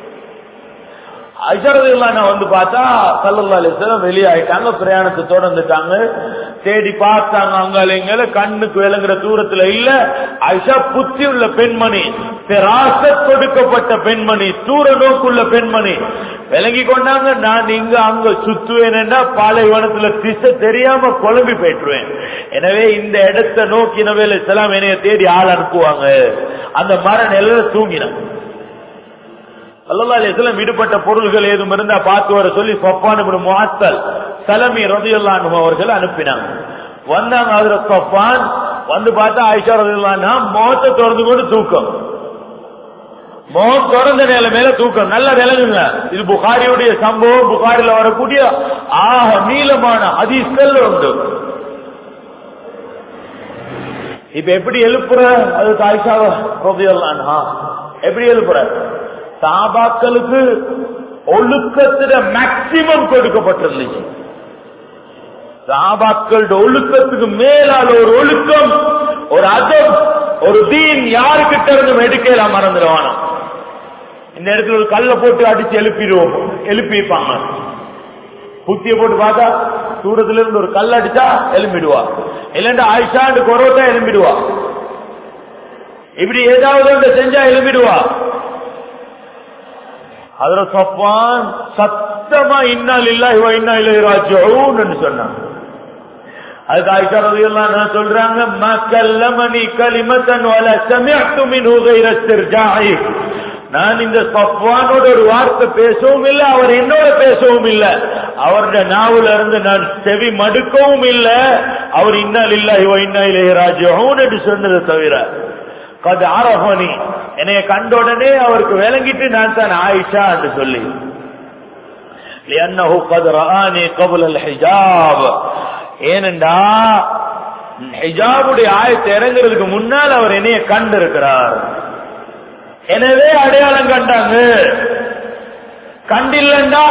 அஜரதுலாம் வந்து பார்த்தா சல்லல்லா அலிஸ்லாம் வெளியாயிட்டாங்க பிரயாணத்தை தொடர்ந்துட்டாங்க தேடி பார்த்தாங்க அங்கால இங்கால கண்ணுக்கு விளங்குற தூரத்துல இல்ல ஐஷா புத்தி உள்ள பெண்மணி ராசத் கொடுக்கப்பட்ட பெண்மணி தூர நோக்குள்ள பெண்மணி விளங்கி கொண்டாங்க நான் இங்க அங்க சுத்துவேன் பாலைவனத்துல திசை தெரியாம குழம்பி போயிட்டுருவேன் எனவே இந்த இடத்தை நோக்கி நவேல செலாம் என்னைய தேடி ஆள் அனுப்புவாங்க அந்த மர நிலையில தூங்கினாங்க அல்லா அலிஸ்லாம் விடுபட்ட பொருள்கள் ஏதும் இருந்தா பார்த்து வர சொல்லி சொப்பான் முஹத்தல் சலமி ரதியுல்லான் அவர்கள் அனுப்பினாங்க வந்தாங்க அதுல சொப்பான் வந்து பார்த்தா ஆயிஷா ரதியுல்லான் முகத்தை திறந்து கொண்டு தூக்கம் முகம் திறந்த நிலைமையில தூக்கம் நல்ல விலங்குங்க இது புகாரியுடைய சம்பவம் புகாரில வரக்கூடிய ஆக நீளமான ஹதீஸ்கள் உண்டு இப்ப எப்படி எழுப்புற அது ஆயிஷா ரதியுல்லான் எப்படி எழுப்புற சாபாக்களுக்கு ஒழுக்கத்துல மேக்சிமம் கொடுக்கப்பட்டிருந்துச்சு சாபாக்களோட ஒழுக்கத்துக்கு மேலால ஒரு ஒழுக்கம் ஒரு அதம் ஒரு தீன் யாருக்கிட்ட இருந்து எடுக்கலாம் மறந்துடுவானோ இந்த இடத்துல ஒரு கல்ல போட்டு அடிச்சு எழுப்பிடுவோம் எழுப்பிப்பாங்க புத்திய போட்டு பார்த்தா தூரத்துல இருந்து ஒரு கல் அடிச்சா எலும்பிடுவா இல்லன்னா ஆயிஷாண்டு கொரோட்டா எலும்பிடுவா இப்படி ஏதாவது ஒன்று செஞ்சா எலும்பிடுவா அதுல சப்பான் சத்தமா இன்னால் இல்லா இவ இன்னா இளையராஜோன்னு சொன்னாங்க அதுக்கு ஆயிஷா ரலியல்லாஹு அன்ஹா சொல்றாங்க மா கல்லமனி கலிமத்தன் வல சமிஅத்து மின்ஹு கைர இஸ்திர்ஜாஇ நான் இந்த சஃப்வானோட ஒரு வார்த்தை பேசவும் இல்லை அவர் என்னோட பேசவும் இல்லை அவருடைய நாவுல இருந்து நான் செவி மடுக்கவும் இல்லை அவர் இன்னால் இல்ல இவ இன்னா இளையராஜோன்னு என்று சொன்னதை தவிர கது ஆரஹோனி என்னைய கண்ட உடனே அவருக்கு விளங்கிட்டு நான் தான் ஆயிஷா என்று சொல்லி لأنه قد رآني قبل الحجاب ஏனென்றா ஹிஜாபுடைய ஆயத்தை இறங்குறதுக்கு முன்னால் அவர் என்னைய கண்டிருக்கிறார் எனவே அடையாளம் கண்டாங்க கண்டில்லண்டா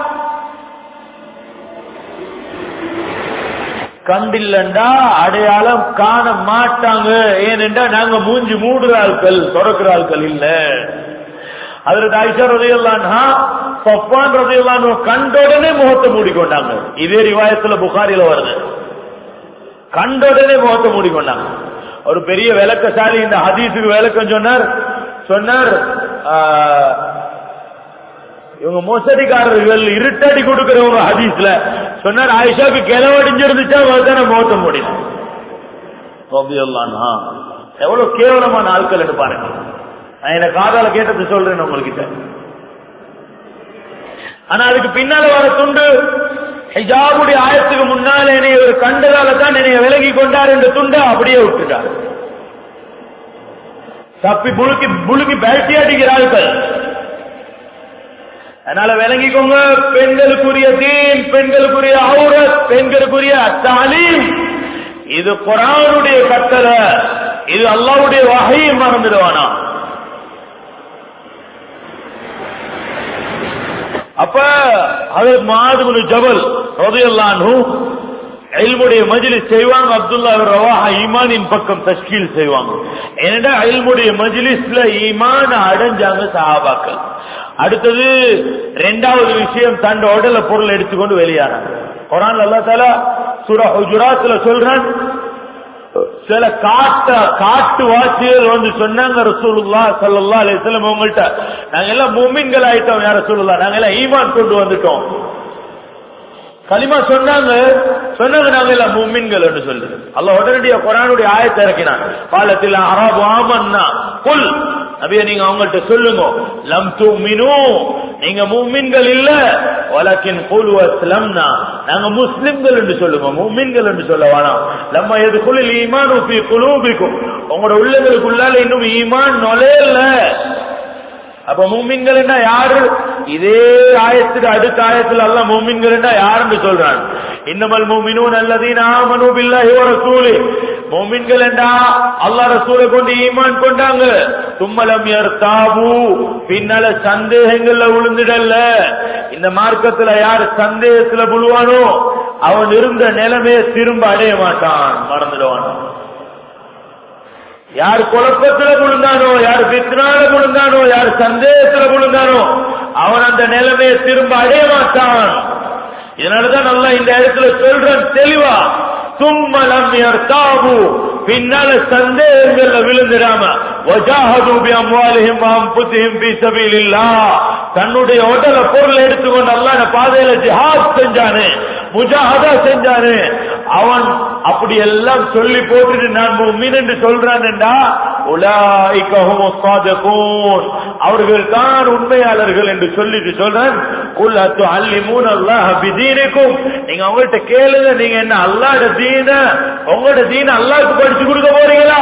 கண்டில்லண்டா அடையாளம் காண மாட்டாங்க ஏனென்றா நாங்க மூஞ்சி மூடுற ஆட்கள் தொடக்கிற ஆட்கள் இல்ல அதுல ஆயிஷா ரதையல்லான்ஹா சஃபான் ரதையல்லான் கண்டோடனே முகத்தை மூடிக்கொண்டாங்க இதே ரிவாயத்துல புகாரில வருது கண்டோடனே முகத்தை மூடிக்கொண்டாங்க ஒரு பெரிய விளக்கசாலி இந்த ஹதீஸுக்கு விளக்கம் சொன்னார் சொன்னார் ஆஹ், இவங்க மோசடிக்காரர்கள் இருட்டடி கொடுக்கிறவங்க ஹதீஸ்ல சொன்னார் ஆயிஷாக்கு கிளவடிஞ்சிருந்துச்சா தானே முகத்தை மூடினோம் ரபியுல்லான்ஹா. எவ்வளவு கேவலமான ஆட்கள் என்று பாருங்க நான் என்ன காதால கேட்டது சொல்றேன் உங்ககிட்ட ஆனா அதுக்கு பின்னால வர துண்டு ஹிஜாபுடைய ஆயத்துக்கு முன்னால என்னை ஒரு கண்டதால தான் என்னை விலகி கொண்டார் என்ற துண்டை அப்படியே விட்டுட்டார் தப்பி புழுக்கி புழுக்கி பேட்டி அடிக்கிறார்கள் அதனால விளங்கிக்கோங்க பெண்களுக்குரிய தீன் பெண்களுக்குரிய அவுரத் பெண்களுக்குரிய தாலீம் இது குரானுடைய கட்டளை இது அல்லாவுடைய வகையை மறந்துடுவானா அப்ப அது மாதுபுல் ஜபல் ரதையல்லானு எல்முடைய மஜ்லிஸ் செய்வாங்க அப்துல்லா ரவாஹா ஈமானின் பக்கம் தஷ்கீல் செய்வாங்க ஏன்னா எல்முடைய மஜ்லிஸ்ல ஈமான அடைஞ்சாங்க சஹாபாக்கள் அடுத்தது ரெண்டாவது விஷயம் தன் உடல பொருள் எடுத்துக்கொண்டு வெளியானாங்க குரான் அல்லா தாலா சூரா ஹுஜுராத்ல சொல்றான் சில காட்ட காட்டு வாசிகள் வந்து சொன்னாங்க ரசூலுல்லா ஸல்லல்லாஹு அலைஹி வஸல்லம் உங்கள்ட்ட நாங்க எல்லாம் மூமின்கள் ஆயிட்டோம் யார ரசூலுல்லாஹ் நாங்க எல்லாம் ஈமான் கொண்டு வந்துட்டோம் கலிமா சொன்னாங்க சொன்னாங்க நாங்க எல்லாம் மூமின்கள் என்று சொல்லி அல்லாஹ் உடனடியாக குர்ஆனுடைய ஆயத்தை இறக்கினான் காலத்தில் அராபு ஆமன்னா குல் நபியே நீங்க அவங்கள்ட்ட சொல்லுங்க லம் துமினு நீங்க மூமின்கள் இல்ல வலக்கின் குலு அஸ்லம்னா நாங்க முஸ்லிம்கள் என்று சொல்லுங்க மூமின்கள் என்று சொல்ல வேணாம் லம்ம எதுக்குள்ள ஈமான் ஃபீ குலூபிக்கும் உங்களோட உள்ளங்களுக்குள்ளால இன்னும் ஈமான் நுழையல அப்ப மூமின்கள் யாரு இதே ஆயத்துக்கு அடுத்த ஆயத்துல அல்ல மூமின்கள் யாருன்னு சொல்றான் இன்னமல் மூமினூன் அல்லதீன் ஆமனு பில்லாஹி வ ரசூலி மூமின்கள் என்றா அல்லாஹ் ரசூலை கொண்டு ஈமான் கொண்டாங்க தும்மலம் யர்தாபு பின்னால சந்தேகங்கள்ல விழுந்துடல இந்த மார்க்கத்துல யார் சந்தேகத்துல விழுவானோ அவன் இருந்த நிலைமையை திரும்ப அடைய மாட்டான் மறந்துடுவான் யார் குழப்பத்துல விழுந்தானோ யார் பித்னால விழுந்தானோ யார் சந்தேகத்துல விழுந்தானோ அவன் அந்த நிலைமையை திரும்ப அடைய மாட்டான் இதனாலதான் நல்லா இந்த இடத்துல சொல்றேன் தெளிவா தும்மலம் யர்தாபு பின்னால சந்தேகங்கள்ல விழுந்துடாம வஜாஹது பி அம்வாலிஹிம் வ அன்ஃபுஸிஹிம் ஃபீ சபீலில்லாஹ் தன்னுடைய உடல பொருள் எடுத்துக்கொண்டு அல்லாஹ் பாதையில ஜிஹாத் செஞ்சானே முஜாஹதா செஞ்சானே அவன் அப்படி எல்லாம் சொல்லி போட்டுட்டு நான் முஃமின் என்று சொல்றான்டா உலாயிக ஹுமுஸ் சாதிகூன் அவர்கள் தான் உண்மையாளர்கள் என்று சொல்லிட்டு சொல்றேன் குல் அத்துஅல்லிமூன அல்லாஹ் பிதீனிக்கும் நீங்க அவங்கள்ட்ட கேளுங்க நீங்க என்ன அல்லாஹ்ட தீன உங்களோட தீன அல்லாஹ்க்கு படிச்சு கொடுக்க போறீங்களா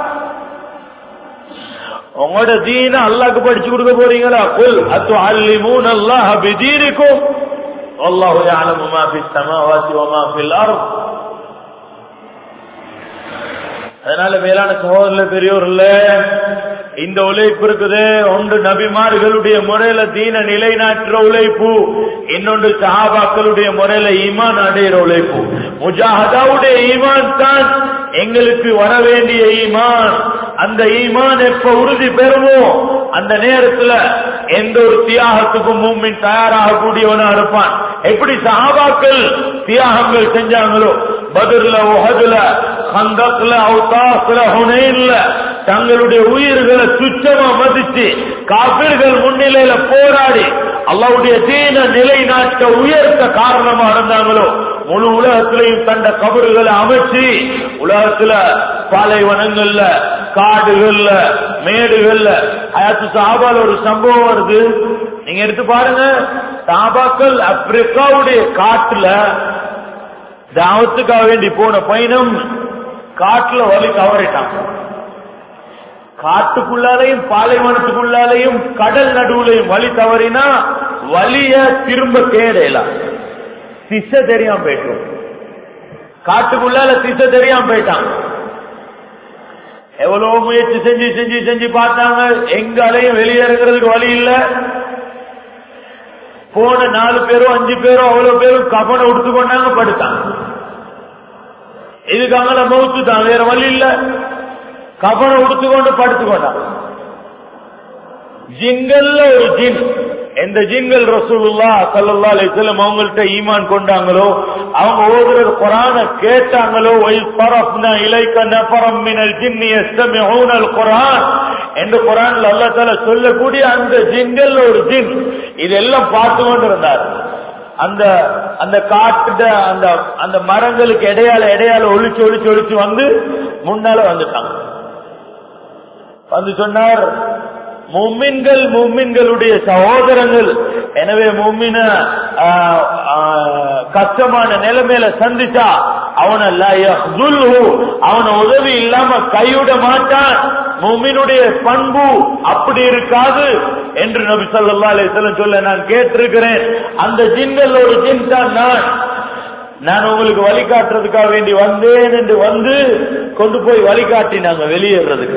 உங்களோட தீன அல்லாஹ்க்கு படிச்சு கொடுக்க போறீங்களா குல் அத்துஅல்லிமூன அல்லாஹ் பிதீனிக்கும் والله يعلم ما في السماوات وما في الارض அதனால மேலான சகோதரர்ல பெரியோர்ல இந்த உழைப்பு இருக்குது ஒன்று நபிமார்களுடைய முறையில தீன நிலைநாட்டுற உழைப்பு இன்னொன்று சஹாபாக்களுடைய முறையில ஈமான் அடைகிற உழைப்பு முஜாஹதாவுடைய ஈமான் தான் எங்களுக்கு வர வேண்டிய ஈமான் அந்த ஈமான் எப்ப உறுதி பெறுமோ அந்த நேரத்துல எந்த ஒரு தியாகத்துக்கும் மூமின் தயாராக கூடியவனா இருப்பான் எப்படி சஹாபாக்கள் தியாகங்கள் செஞ்சாங்களோ பதுர்ல உஹதுல கந்தக்ல அவுதாஸ்ல ஹுனைன்ல தங்களுடைய உயிர்களை துச்சமா மதிச்சு காபிர்கள் முன்னிலையில போராடி அல்லாவுடைய தீன நிலைநாட்ட உயர்த்த காரணமா இருந்தாங்களோ முழு உலகத்திலையும் தந்த கபறுகளை அமைச்சு உலகத்துல பாலைவனங்கள்ல காடுகள்ல மேடுகள்ல அயாத்து சாபால ஒரு சம்பவம் வருது நீங்க எடுத்து பாருங்க சாபாக்கள் ஆப்பிரிக்காவுடைய காட்டுல தாவத்துக்காக வேண்டி போன பயணம் காட்டுல வலி தவறிட்டாங்க காட்டுக்குள்ளாலையும் பாலைவனத்துக்குள்ளாலையும் கடல் நடுவுலையும் வழி தவறினா வலிய திரும்ப தேடலாம் திசை தெரியாம போயிட்டோம் காட்டுக்குள்ளால திசை தெரியாம போயிட்டான் எவ்வளவு முயற்சி செஞ்சு செஞ்சு செஞ்சு பார்த்தாங்க எங்காலையும் வெளியேறதுக்கு வழி இல்ல போன நாலு பேரும் அஞ்சு பேரும் அவ்வளவு பேரும் கபனை உடுத்துக்கொண்டாங்க படுத்தாங்க இதுக்கு அங்கே மவுத்து தான் வேற வழி இல்ல கபனை உடுத்துக்கொண்டு படுத்துக்கொண்டாங்க ஜிங்கல்ல ஒரு ஜின் எந்த ஜின்கள் ரசூலுல்லா சல்லல்லா அலைஹிஸ்ஸலாம் அவங்கள்ட்ட ஈமான் கொண்டாங்களோ அவங்க ஓதுற குரான கேட்டாங்களோ வை பரஃப்னா இலைக்க நஃபரம் மினல் ஜின்னி யஸ்தமிஊனல் குர்ஆன் என்று குர்ஆன்ல அல்லாஹ் தஆலா சொல்லக்கூடிய அந்த ஜின்கள்ல ஒரு ஜின் இதெல்லாம் பார்த்து கொண்டு இருந்தார் அந்த அந்த காட்டுட அந்த அந்த மரங்களுக்கு இடையால இடையால ஒளிச்சு ஒளிச்சு ஒளிச்சு வந்து முன்னால வந்துட்டாங்க வந்து சொன்னார் மும்மின்கள் மும்மின்களுடைய சகோதரங்கள் எனவே மும்மின கஷ்டமான நிலைமையில சந்திச்சா அவனை அவன உதவி இல்லாம கைவிட மாட்டான் மும்மினுடைய பண்பு அப்படி இருக்காது என்று நபி சொல்லா அலிஸ்லம் சொல்ல நான் கேட்டிருக்கிறேன் அந்த ஜின்கள் ஒரு ஜின் தான் நான் நான் உங்களுக்கு வழிகாட்டுறதுக்காக வேண்டி வந்தேன் என்று வந்து கொண்டு போய் வழிகாட்டினாங்க வெளியேறதுக்கு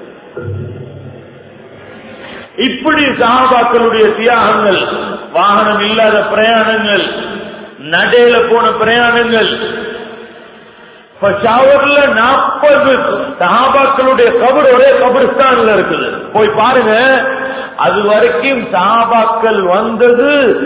இப்படி சஹாபாக்களுடைய தியாகங்கள் வாகனம் இல்லாத பிரயாணங்கள் நடையில போன பிரயாணங்கள் ஷவர்ல நாற்பது சஹாபாக்களுடைய கபர் ஒரே கபரிஸ்தான்ல இருக்குது போய் பாருங்க அது வரைக்கும் சஹாபாக்கள் வந்தது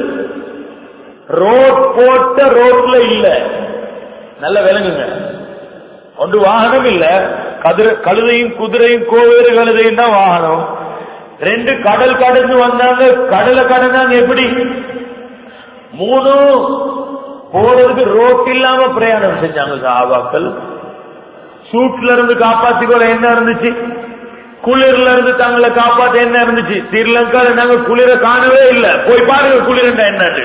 ரோட் போட்ட ரோட்ல இல்ல நல்ல விளங்குங்க ஒன்று வாகனம் இல்ல கதிர கழுதையும் குதிரையும் கோவேறு கழுதையும் தான் வாகனம் ரெண்டு கடல் கடந்து வந்தாங்க கடலை கடந்தாங்க எப்படி மூணு போறதுக்கு ரோட் இல்லாம பிரயாணம் செஞ்சாங்க சாபாக்கள் சூட்ல இருந்து காப்பாத்திக்கொள்ள என்ன இருந்துச்சு குளிர்ல இருந்து தங்களை காப்பாத்த என்ன இருந்துச்சு ஸ்ரீலங்கால நாங்க குளிர காணவே இல்லை போய் பாருங்க குளிரண்டா என்னன்னு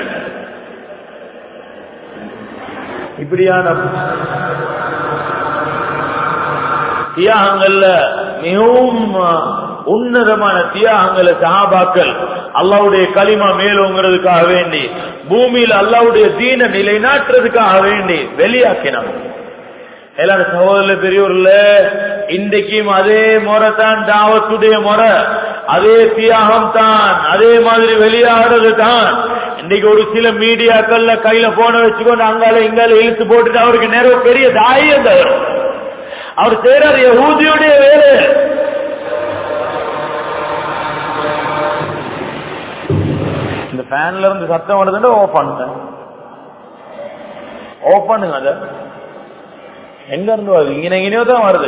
இப்படியான தியாகங்கள்ல மிகவும் உன்னதமான தியாகங்களை சஹாபாக்கள் அல்லாவுடைய களிமா மேலோங்கிறதுக்காக வேண்டி பூமியில் அல்லாவுடைய தீன நிலைநாட்டுறதுக்காக வேண்டி வெளியாக்கினாங்க எல்லாரும் சகோதர பெரியோர்ல இன்றைக்கும் அதே முறை தான் தாவத்துடைய முறை அதே தியாகம் தான் அதே மாதிரி வெளியாகிறது தான் இன்னைக்கு ஒரு சில மீடியாக்கள்ல கையில போன வச்சுக்கொண்டு அங்கால இங்கால இழுத்து போட்டுட்டு அவருக்கு நேரம் பெரிய தாயம் தரும் அவர் செய்யறாரு யகூதியுடைய வேலை இந்த ஃபேன்ல இருந்து சத்தம் வருதுன்னு ஓப் பண்ணுங்க ஓப் பண்ணுங்க அத எங்க இருந்து வருது இங்க இங்கனையோ தான் வருது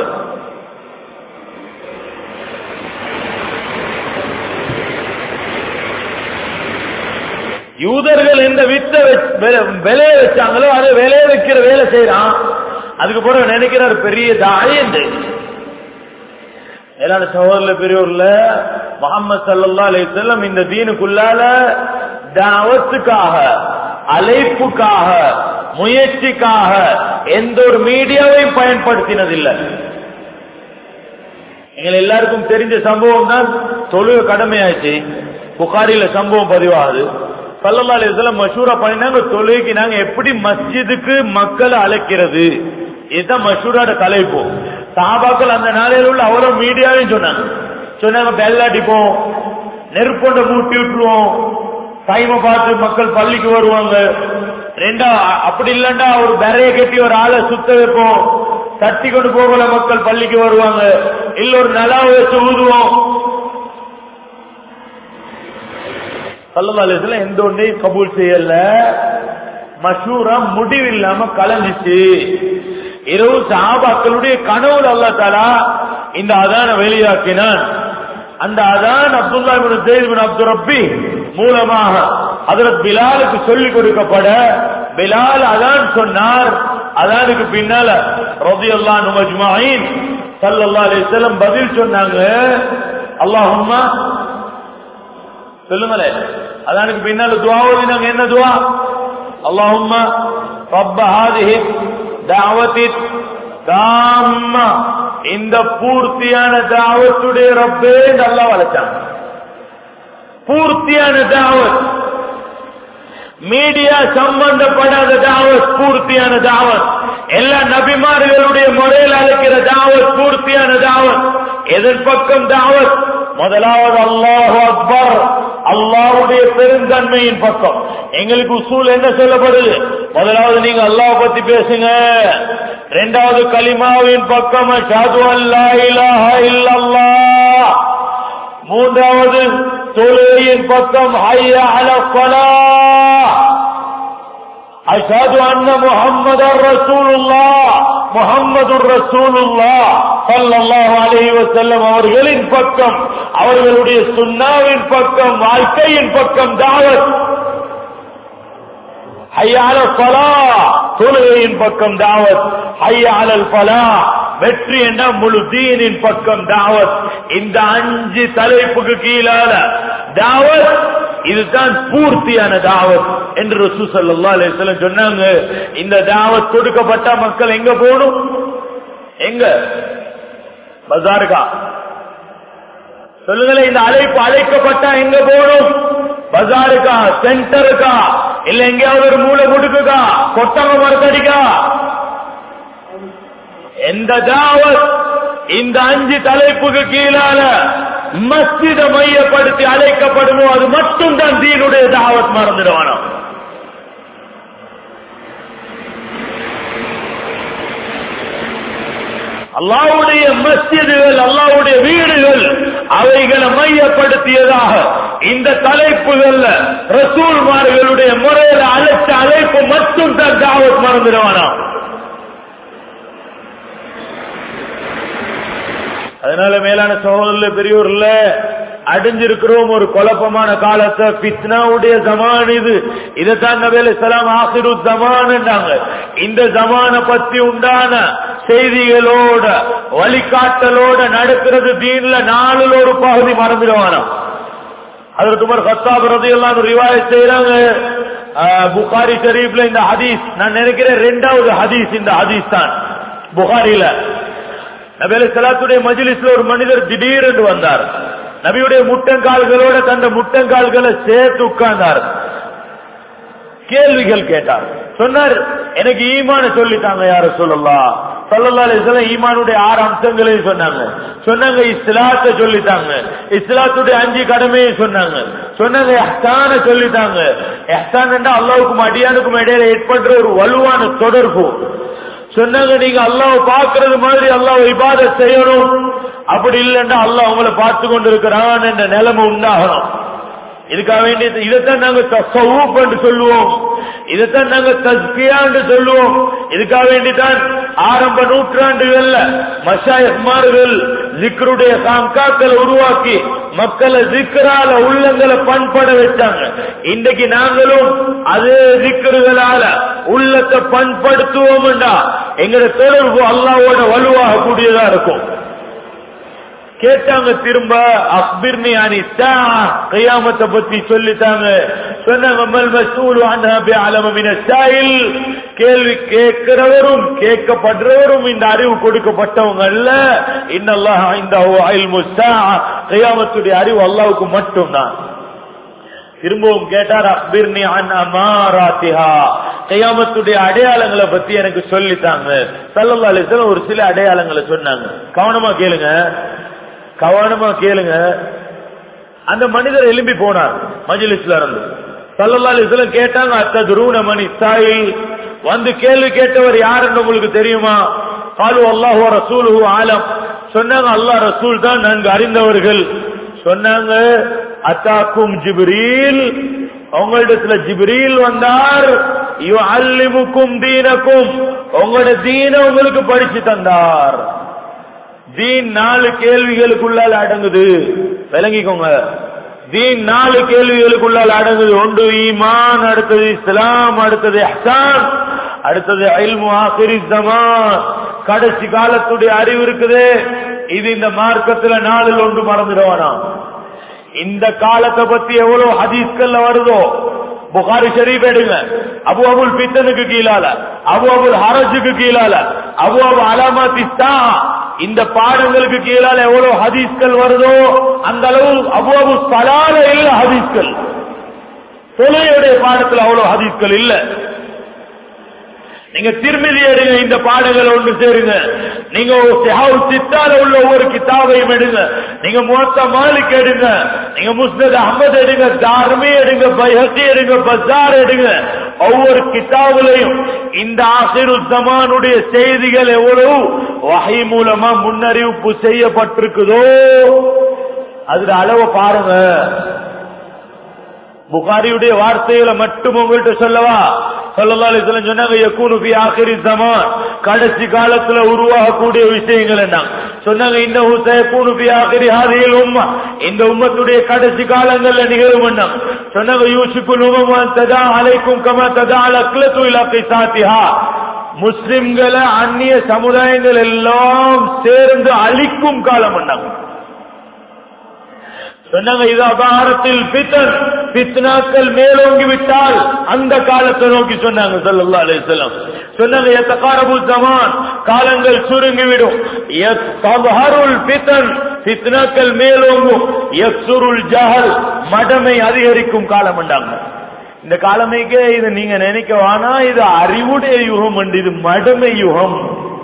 யூதர்கள் எந்த வித்த விலைய வச்சாங்களோ அது விலைய வைக்கிற வேலை செய்யறான் அதுக்கு பிறகு நினைக்கிறார் பெரிய தாய் என்று எல்லாரும் சகோதர பெரியோர்ல முகமது சல்லா அலிசல்லம் இந்த தீனுக்குள்ளால தாவத்துக்காக அழைப்புக்காக முயற்சிக்காக எந்த ஒரு மீடியாவையும் பயன்படுத்தினதில்லை எங்களை எல்லாருக்கும் தெரிஞ்ச சம்பவம் தான் தொழுக கடமையாச்சு புகாரில சம்பவம் பதிவாகுது சல்லல்லா அலிஸ்லாம் மஷூரா பண்ணினாங்க தொழுகைக்கு நாங்க எப்படி மஸ்ஜிதுக்கு மக்களை அழைக்கிறது இதுதான் மஷூராட தலைப்பு சாபாக்கள் அந்த நாளையில் உள்ள அவ்வளவு மீடியாவையும் சொன்னாங்க சொன்னாங்க பெல் அடிப்போம் நெருப்பொண்ட மூட்டி விட்டுருவோம் டைமை பார்த்து மக்கள் பள்ளிக்கு வருவாங்க ரெண்டா அப்படி இல்லண்டா ஒரு பெறைய கட்டி ஒரு ஆளை சுத்த வைப்போம் தட்டி கொண்டு போகல மக்கள் பள்ளிக்கு வருவாங்க இல்ல ஒரு நிலாவை வச்சு ஊதுவோம் சல்லதாலயத்துல எந்த ஒன்றையும் கபூல் செய்யல மஷூரா முடிவில்லாம கலந்துச்சு இரவு சஹாபாக்களுடைய கனவுல அல்லா தாலா இந்த அதான வெளியாக்கினான் அந்த அதான் அப்துல்லா இப்னு ஸைத் இப்னு அப்துல் ரப்பி மூலமாக ஹஜரத் பிலாலுக்கு சொல்லிக் கொடுக்கப்பட பிலால் அதான் சொன்னார் அதானுக்கு பின்னால ரலியல்லாஹு அன்ஹு அஜ்மஈன் ஸல்லல்லாஹு அலைஹி வஸல்லம் பதில் சொன்னாங்க அல்லாஹும்ம சொல்லுங்களே அதானுக்கு பின்னால துவா ஓதினாங்க என்ன துவா அல்லாஹும்ம ரப்ப ஹாதிஹி தாவத்தி தாம்மா இந்த பூர்த்தியான தாவத்துடைய ரப்பே நல்லா வளர்ச்சாங்க பூர்த்தியான தாவத் மீடியா சம்பந்தப்படாத தாவத் பூர்த்தியான தாவத் எல்லா நபிமார்களுடைய முறையில் அழைக்கிற தாவத் பூர்த்தியான தாவத் எதன் பக்கம் தாவத் முதலாவது அல்லாஹ் அக்பர் அல்லாஹ்வுடைய பெருந்தன்மையின் பக்கம் எங்களுக்கு உசூல் என்ன சொல்லப்படுது முதலாவது நீங்க அல்லாஹ் பத்தி பேசுங்க இரண்டாவது கலிமாவின் பக்கம் ஷாது அல்லா இலாஹ இல்லல்லாஹ் மூன்றாவது தொழுகையின் பக்கம் ஹைய அலஃபலா அஷது அன்ன முஹம்மது ரசூலுல்லா முஹம்மது ரசூலுல்லா ஸல்லல்லாஹு அலைஹி வஸல்லம் அவர்களின் பக்கம் அவர்களுடைய சுன்னாவின் பக்கம் வாழ்க்கையின் பக்கம் தாவத் ஹைய அலல் ஃபலா தொழுகையின் பக்கம் தாவத் ஹைய அலல் ஃபலா வெற்றி என்ற முழு தீனின் பக்கம் தாவத் இந்த அஞ்சு தலைப்புக்கு கீழால தாவத் இதுதான் பூர்த்தியான தாவத் என்று ரசூ ஸல்லல்லாஹு அலைஹி வஸல்லம் சொன்னாங்க இந்த தாவத் கொடுக்கப்பட்ட மக்கள் எங்க போகணும் எங்க பஜாருக்கா சொல்லுங்களேன் இந்த அழைப்பு அழைக்கப்பட்டா எங்க போகணும் பஜாருக்கா சென்டருக்கா இல்ல எங்கேயாவது ஒரு மூளை முடுக்குக்கா கொட்டங்க மரத்தடிக்கா எந்த தாவத் இந்த அஞ்சு தலைப்புக்கு கீழால மஸ்ஜித மையப்படுத்தி அழைக்கப்படுமோ அது மட்டும் தான் தீனுடைய தாவத் மறந்துடுவானோ அல்லாவுடைய மஸ்ஜிதுகள் அல்லாவுடைய வீடுகள் அவைகளை மையப்படுத்தியதாக இந்த தலைப்புகள்ல ரசூல்மார்களுடைய முறையில அழைச்ச அழைப்பு மட்டும் தான் தாவத் மறந்துடுவானா அதனால மேலான சகோதரர்ல பெரியோர்ல அடைஞ்சிருக்கிறோம் ஒரு குழப்பமான காலத்தை பித்னாவுடைய ஜமான் இது இதைத்தான் நபேல சலாம் ஆசிரு ஜமான்ன்றாங்க இந்த ஜமான பத்தி உண்டான செய்திகளோட வழிகாட்டலோட நடக்கிறது தீன்ல நாலுல ஒரு பகுதி மறந்துடுவானா அதற்கு உமர் கத்தாப் ரதியெல்லாம் ரிவாயத் செய்யறாங்க புகாரி ஷரீஃப்ல இந்த ஹதீஸ் நான் நினைக்கிறேன் ரெண்டாவது ஹதீஸ் இந்த ஹதீஸ் தான் புகாரில நபி சலாத்துடைய மஜிலிஸ்ல ஒரு மனிதர் திடீரென்று வந்தார் நபியுடைய முட்டங்கால்களோட தந்த முட்டங்கால்களை சேர்த்து உட்கார்ந்தார் கேள்விகள் கேட்டார் சொன்னார் எனக்கு ஈமான சொல்லிட்டாங்க யார சொல்லலாம் சல்லல்லா அலிஸ்லாம் ஈமானுடைய ஆறு அம்சங்களையும் சொன்னாங்க சொன்னாங்க இஸ்லாத்தை சொல்லிட்டாங்க இஸ்லாத்துடைய அஞ்சு கடமையை சொன்னாங்க சொன்னாங்க எஹ்சான சொல்லிட்டாங்க எஹ்சான் என்றா அல்லாவுக்கும் அடியானுக்கும் இடையில ஏற்படுற ஒரு வலுவான தொடர்பு சொன்னாங்க நீங்க அல்லாஹ் பாக்குறது மாதிரி அல்லாஹ் இபாத செய்யணும் அப்படி இல்லைன்னா அல்லாஹ் உங்களை பார்த்து கொண்டு இருக்கிறான் என்ற நிலைமை உண்டாகணும் இதுக்காக வேண்டிய இதைத்தான் நாங்க தசவூப் என்று சொல்லுவோம் இதைத்தான் நாங்க தஸ்கியா என்று சொல்லுவோம் இதுக்காக வேண்டிதான் ஆரம்ப நூற்றாண்டுகள்ல மஷாயமார்கள் ஜிக்ருடைய காம்காக்களை உருவாக்கி மக்களை ஜிக்ரால உள்ளங்களை பண்பட வச்சாங்க இன்றைக்கு நாங்களும் அதே ஜிக்ருகளால உள்ளத்தை பண்படுத்துவோம்டா எங்கட தொடர்பு அல்லாவோட வலுவாக கூடியதா இருக்கும் கேட்டாங்க திரும்ப அக்பிர்னி அனி கையாமத்தை பத்தி சொல்லிட்டாங்க சொன்னாங்க மல் மசூல் அன்ஹா பிஅலம மின சாயில் கேள்வி கேட்கிறவரும் கேட்கப்படுறவரும் இந்த அறிவு கொடுக்கப்பட்டவங்க அல்ல இன்னல்லாஹ் இந்தஹு இல்மு ஸாஅ கியாமத்துடைய அறிவு அல்லாஹ்வுக்கு மட்டும்தான் திரும்பவும் கேட்டார் அக்பிர்னி அன் அமாராத்திஹா கையாமத்துடைய அடையாளங்களை பத்தி எனக்கு சொல்லித்தாங்க சல்லல்லா அலிஸ்லாம் ஒரு சில அடையாளங்களை சொன்னாங்க கவனமா கேளுங்க கவனமா கேளுங்க அந்த மனிதர் எழும்பி போனார் மஜ்லிஸ்ல இருந்து சல்லல்லா அலிஸ்லாம் கேட்டாங்க அத்ததுரூன மணி சாயி வந்து கேள்வி கேட்டவர் யாருன்னு உங்களுக்கு தெரியுமா காலு அல்லாஹு ரசூலுஹு ஆலம் சொன்னாங்க அல்லாஹ் ரசூல் தான் நன்கு அறிந்தவர்கள் சொன்னாங்க அத்தாக்கும் ஜிப்ரீல் உங்களிடத்துல ஜிப்ரீல் வந்தார் யு அல்லிமுக்கும் தீனக்கும் உங்களோட தீன உங்களுக்கு படிச்சு தந்தார் தீன் நாலு கேள்விகளுக்குள்ளால் அடங்குது விளங்கிக்கோங்க தீன் நாலு கேள்விகளுக்குள்ளால் அடங்குது ஒன்று ஈமான் அடுத்தது இஸ்லாம் அடுத்தது அஹ்சான் அடுத்தது இல்மு ஆசிரி ஜமான் கடைசி காலத்துடைய அறிவு இருக்குது இது இந்த மார்க்கத்துல நாளில் ஒன்று மறந்துடுவானா இந்த காலத்தை பத்தி எவ்வளவு ஹதீஸ்கள்ல வருதோ புகாரி ஷரீப் எடுங்க அபு அபுல் பித்தனுக்கு கீழால அபு அபுல் ஹரஜுக்கு கீழால அபு அபு அலாமத் இந்த பாடங்களுக்கு கீழால எவ்வளவு ஹதீஸ்கள் வருதோ அந்த அளவு அபு அபு சலால இல்ல ஹதீஸ்கள் தொலையுடைய பாடத்துல அவ்வளவு ஹதீஸ்கள் இல்ல நீங்க திருமதி எடுங்க இந்த பாடங்களை ஒன்று சேருங்க நீங்க சித்தால உள்ள ஒவ்வொரு கிதாபையும் எடுங்க நீங்க மொத்த மாலிக் எடுங்க நீங்க முஸ்னத் அஹமது எடுங்க தார்மி எடுங்க பைஹத்தி எடுங்க பஜார் எடுங்க ஒவ்வொரு கிதாபுலையும் இந்த ஆசிரு ஜமானுடைய செய்திகள் எவ்வளவு வகை மூலமா முன்னறிவிப்பு செய்யப்பட்டிருக்குதோ அதுல அளவை பாருங்க புகாரியுடைய வார்த்தைகளை மட்டும் உங்கள்கிட்ட சொல்லவா சொல்லலா சொன்னாங்க யக்கூனு பி ஆகிரி ஜமான் கடைசி காலத்துல உருவாகக்கூடிய விஷயங்கள் என்ன சொன்னாங்க இந்த யக்கூனு பி ஆகிரி ஹாதியில் உம்மா இந்த உம்மத்துடைய கடைசி காலங்கள்ல நிகழும் என்ன சொன்னாங்க யூசுக்குல் உமம் ததா அலைக்கும் கம ததா அலக்லத்து இலாக்கை சாத்திஹா முஸ்லிம்களை அந்நிய சமுதாயங்கள் எல்லாம் சேர்ந்து அழிக்கும் காலம் பண்ணாங்க சொன்னாங்க இது அபாரத்தில் பித்தன் பித்னாக்கள் மேலோங்கி விட்டால் அந்த காலத்தை நோக்கி சொன்னாங்க சல்லா அலிஸ்லாம் சொன்னாங்க எத்தகாரபு ஜமான் காலங்கள் சுருங்கிவிடும் எத்தபஹருல் பித்தன் பித்னாக்கள் மேலோங்கும் எக்சுருல் ஜஹல் மடமை அதிகரிக்கும் காலம் என்றாங்க இந்த காலமைக்கே இது நீங்க நினைக்க வேணா இது அறிவுடைய யுகம் என்று இது மடமை யுகம்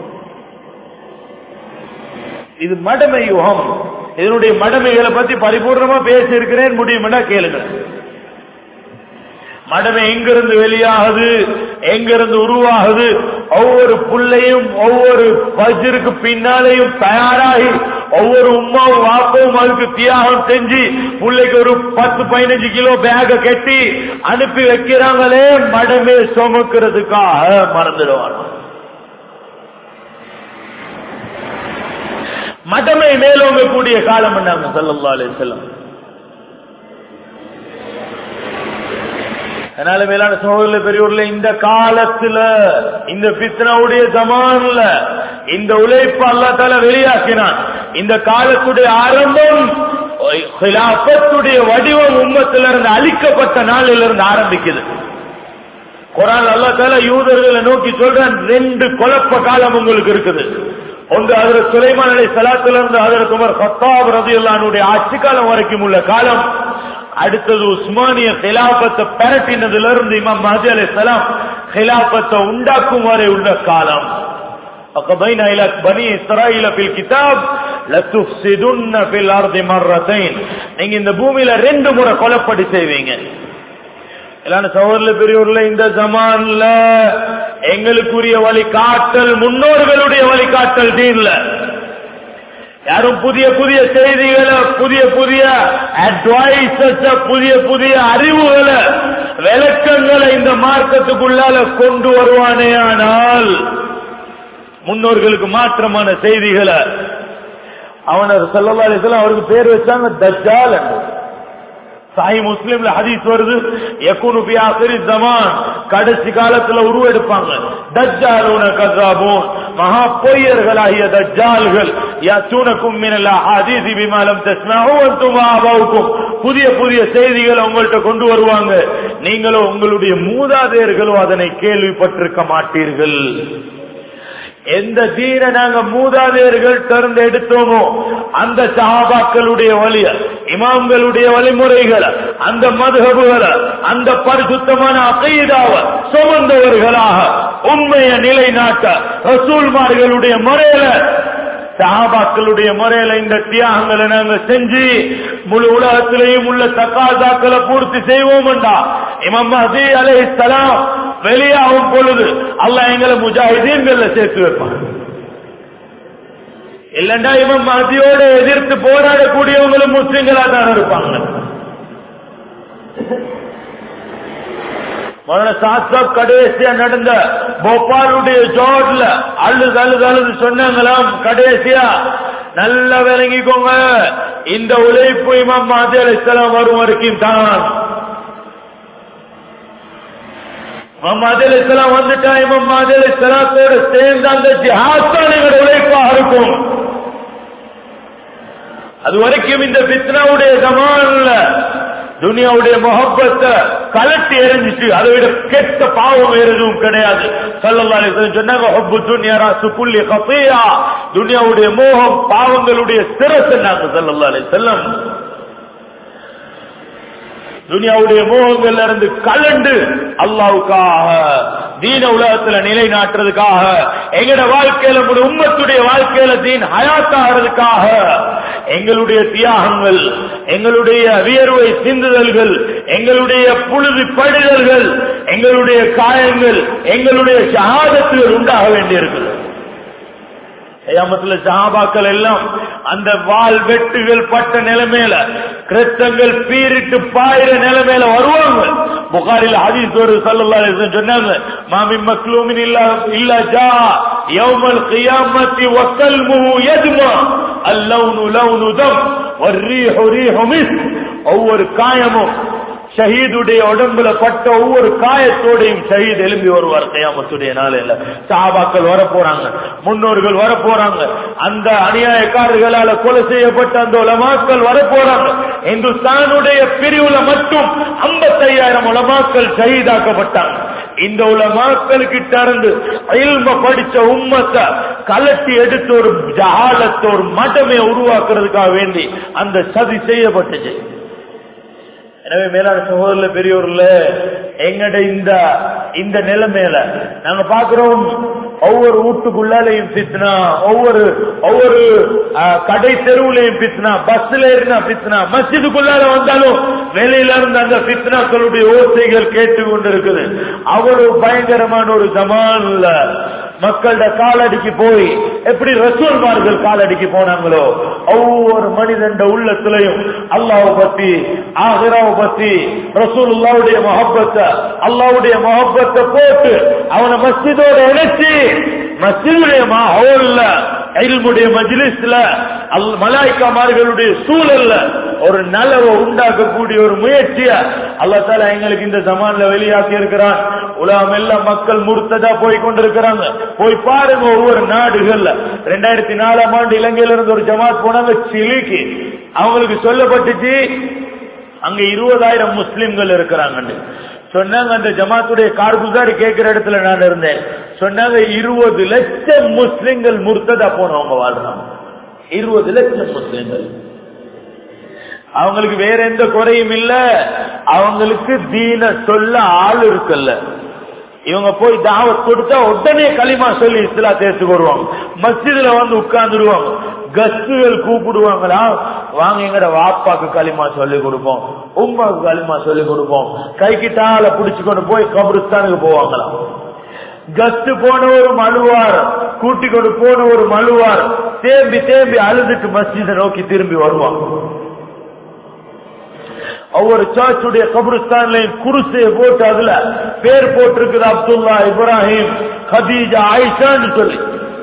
இது மடமை யுகம் இதனுடைய மடமைகளை பத்தி பரிபூர்ணமா பேசி இருக்கிறேன் முடியுமெண்டா கேளுங்க மடமை எங்கிருந்து வெளியாகுது எங்கிருந்து உருவாகுது ஒவ்வொரு புள்ளையும் ஒவ்வொரு பஜ்ருக்கு பின்னாலேயும் தயாராகி ஒவ்வொரு உமாவும் வாப்பவும் அதுக்கு தியாகம் செஞ்சு பிள்ளைக்கு ஒரு பத்து பதினஞ்சு கிலோ பேக கட்டி அனுப்பி வைக்கிறாங்களே மடமே சுமக்கிறதுக்காக மறந்துடுவாங்க மதமை மேலோங்க கூடிய காலம் பண்ணாங்க சல்லா அலி செல்லம் அதனால மேலான சகோதர பெரியோர்ல இந்த காலத்துல இந்த பித்னாவுடைய ஜமான்ல இந்த உழைப்பு அல்லா தால வெளியாக்கினான் இந்த காலத்துடைய ஆரம்பம் ஹிலாபத்துடைய வடிவம் உம்மத்திலிருந்து அழிக்கப்பட்ட நாளிலிருந்து இருந்து ஆரம்பிக்குது குரான் அல்லா தால யூதர்களை நோக்கி சொல்றான் ரெண்டு குழப்ப காலம் உங்களுக்கு இருக்குது ஒன்று அதில் சுலைமான் அலை சலாத்திலிருந்து அதில் உமர் ஹத்தாப் ரதியுல்லானுடைய ஆட்சி காலம் வரைக்கும் உள்ள காலம் அடுத்தது உஸ்மானிய ஹிலாபத்தை பெரட்டினதிலிருந்து இமாம் மஹதி அலை சலாம் ஹிலாபத்தை உண்டாக்கும் வரை உள்ள காலம் فقضينا إلى بني إسرائيل في الكتاب لتفسدن في الأرض مرتين நீங்க இந்த பூமியில ரெண்டு முறை கொலைப்படி செய்வீங்க இல்லான சகோதர பெரியவர்ல இந்த ஜமான்ல எங்களுக்குரிய வழிகாட்டல் முன்னோர்களுடைய வழிகாட்டல் தீன்ல யாரும் புதிய புதிய செய்திகளை புதிய புதிய அட்வைசஸ் புதிய புதிய அறிவுகளை விளக்கங்களை இந்த மார்க்கத்துக்குள்ளால கொண்டு வருவானே ஆனால் முன்னோர்களுக்கு மாற்றமான செய்திகளை அவனர் செல்லல்லா அவருக்கு பேர் வச்சாங்க தஜ்ஜால் என்று சாய் முஸ்லிம்ல ஹதீஸ் வருது யகுனு பி ஆசிரி ஜமான் கடைசி காலத்துல உருவெடுப்பாங்க தஜ்ஜாலுன கஸாபூன் மகா பொய்யர்களாகிய தஜ்ஜால்கள் யாத்தூனக்கும் மினல் ஹதீஸி பிமாலம் தஸ்மஹு அன்தும் ஆபாவுக்கும் புதிய புதிய செய்திகளை உங்கள்கிட்ட கொண்டு வருவாங்க நீங்களோ உங்களுடைய மூதாதையர்களோ அதனை கேள்விப்பட்டிருக்க மாட்டீர்கள் எந்த தீன நாங்க மூதாதையர்கள் திறந்து எடுத்தோமோ அந்த சஹாபாக்களுடைய வழிய இமாம்களுடைய வழிமுறைகளை அந்த மதுகபுகளை அந்த பரிசுத்தமான அகைதாவ சுமந்தவர்களாக உண்மையை நிலைநாட்ட ரசூல்மார்களுடைய முறையில சஹாபாக்களுடைய முறையில இந்த தியாகங்களை நாங்க செஞ்சு முழு உலகத்திலேயும் உள்ள தக்காசாக்களை பூர்த்தி செய்வோம்டா இமாம் மஹதி அலைஹிஸ்ஸலாம் வெளியாகும் பொழுது அல்லாஹ் எங்களை முஜாஹிதீன்கள்ல சேர்த்து வைப்பான் இல்லண்டா இவன் மதியோட எதிர்த்து போராடக்கூடியவங்களும் முஸ்லிம்களா தான் இருப்பாங்க மரண சாஸ்திரம் கடைசியா நடந்த போபாலுடைய ஜோட்ல அழுது அழுது அழுது சொன்னாங்களாம் கடைசியா நல்லா விளங்கிக்கோங்க இந்த உழைப்பு இமாம் மாதி அலிஸ்லாம் வரும் வரைக்கும் தான் முகமது அலிஸ்லாம் வந்துட்டா இமாம் மாதி அலிஸ்லாத்தோட சேர்ந்து அந்த ஜிஹாத் தான் எங்களோட உழைப்பாக இருக்கும் அது வரைக்கும் இந்த பித்னாவுடைய ஜமான்ல துனியாவுடைய முகப்பத்தை கலட்டி எரிஞ்சிச்சு அதை விட கெட்ட பாவம் வேற எதுவும் கிடையாது சல்லல்லாஹு அலைஹி வஸல்லம் சொன்னாங்க ஹுப்பு துன்யா ராசு குல்லி கஃபியா துனியாவுடைய மோகம் பாவங்களுடைய சிரஸ் நாங்க சல்லல்லாஹு அலைஹி வஸல்லம் துனியாவுடைய மோகங்கள்ல இருந்து கலண்டு அல்லாவுக்காக தீன உலகத்துல நிலைநாட்டுறதுக்காக எங்கட வாழ்க்கையில முழு உம்மத்துடைய வாழ்க்கையில தீன் ஹயாத்தாகிறதுக்காக எங்களுடைய தியாகங்கள் எங்களுடைய வியர்வை சிந்துதல்கள் எங்களுடைய புழுதி படுதல்கள் எங்களுடைய காயங்கள் எங்களுடைய ஷஹாதத்துகள் உண்டாக வேண்டியிருக்கிறது கயாமத்துல சஹாபாக்கள் எல்லாம் அந்த வால் வெட்டுகள் பட்ட நிலைமையில கிரத்தங்கள் பீரிட்டு பாயிர நிலைமையில வருவாங்க புகாரில் ஹதீஸ் ஒரு சல்லல்லாஹு அலைஹி வஸல்லம் சொன்னாங்க மாமி மக்லூமின் இல்லா இல்லா ஜா யௌமல் கியாமத்தி வகல்முஹு யஜ்மா அல்லௌனு லௌனு தம் வர்ரீஹு ரீஹு மிஸ் ஒவ்வொரு காயமும் ஷஹீதுடைய உடம்புல பட்ட ஒவ்வொரு காயத்தோடையும் ஷஹீத் எழும்பி வருவார் கயாமத்துடைய நாளில் சாபாக்கள் வர போறாங்க முன்னோர்கள் வர போறாங்க அந்த அநியாயக்காரர்களால கொலை செய்யப்பட்ட அந்த உலமாக்கள் வர போறாங்க இந்துஸ்தானுடைய பிரிவுல மட்டும் ஐம்பத்தையாயிரம் உலமாக்கள் ஷஹீதாக்கப்பட்டாங்க இந்த உலமாக்கள் கிட்ட இருந்து இல்ம படிச்ச உம்மத்தை கலட்டி எடுத்து ஒரு ஜஹாலத்தை ஒரு மதமே உருவாக்குறதுக்காக வேண்டி அந்த சதி செய்யப்பட்டுச்சு எனவே மேலான சகோதரர்ல பெரியோர்ல எங்கட இந்த இந்த நிலைமையில நாங்க பாக்குறோம் ஒவ்வொரு வீட்டுக்குள்ளாலையும் பித்னா ஒவ்வொரு ஒவ்வொரு அஹ், கடை தெருவுலையும் பித்னா பஸ்ல ஏறினா பித்னா மஸ்ஜிதுக்குள்ளால வந்தாலும் வெளியில இருந்து அந்த பித்னாக்களுடைய ஓசைகள் கேட்டு கொண்டிருக்குது அவ்வளவு பயங்கரமான ஒரு ஜமான்ல மக்களோட காலடிக்கு போய் எப்படி ரசூல்மார்கள் காலடிக்கு போனாங்களோ ஒவ்வொரு மனிதன் உள்ளத்திலையும் அல்லாஹ் பத்தி ஆஹிராவை பத்தி ரசூலுல்லாவுடைய மொஹப்பத்தை அல்லாவுடைய மொஹப்பத்தை போட்டு அவனை மஸ்ஜிதோட இணைச்சி மஸ்ஜிதுடைய மாஹோல்ல இல்முடைய மஜ்லிஸ்ல அல் மலாய்க்காமார்களுடைய சூழல்ல ஒரு நலவை உண்டாக்கக்கூடிய ஒரு முயற்சிய அல்லாஹ் தாலா எங்களுக்கு இந்த ஜமான்ல வெளியாக்கி இருக்கிறான் உலகம் எல்லாம் மக்கள் முறுத்ததா போய் கொண்டிருக்கிறாங்க போய் பாருங்க ஒவ்வொரு நாடுகள்ல ரெண்டாயிரத்தி நாலாம் ஆண்டு இலங்கையில இருந்து ஒரு ஜமாத் போனாங்க சிலிக்கு அவங்களுக்கு சொல்லப்பட்டுச்சு அங்க இருபதாயிரம் முஸ்லிம்கள் இருக்கிறாங்கன்னு சொன்னாங்க அந்த ஜமாத்துடைய கார்குசாரி கேட்கிற இடத்துல நான் இருந்தேன் சொன்னாங்க இருபது லட்சம் முஸ்லிம்கள் முர்த்ததா போனவங்க வாழ்றாங்க இருபது லட்சம் முஸ்லிம்கள் அவங்களுக்கு வேற எந்த குறையும் இல்ல அவங்களுக்கு தீன சொல்ல ஆள் இருக்குல்ல இவங்க போய் தாவத் கொடுத்தா உடனே களிமா சொல்லி இஸ்லா தேர்த்துக்கு வருவாங்க மஸ்ஜிதுல வந்து உட்கார்ந்துருவாங்க கஸ்துகள் கூப்பிடுவாங்களா வாங்க எங்கட வாப்பாக்கு களிமா சொல்லி கொடுப்போம் உமாக்கு களிமா சொல்லி கொடுப்போம் கைக்கிட்டால புடிச்சு கொண்டு போய் கபருஸ்தானுக்கு போவாங்களாம் கஸ்து போன ஒரு மழுவார் கூட்டி கொண்டு போன ஒரு மழுவார் தேம்பி தேம்பி அழுதுட்டு மஸ்ஜிதை நோக்கி திரும்பி வருவாங்க ஒவ்வொரு சர்ச்சுடைய கபருஸ்தான்லையும் குருசைய போட்டு அதுல பேர் போட்டிருக்குது அப்துல்லா இப்ராஹிம் கதீஜா ஆயிஷான்னு சொல்லி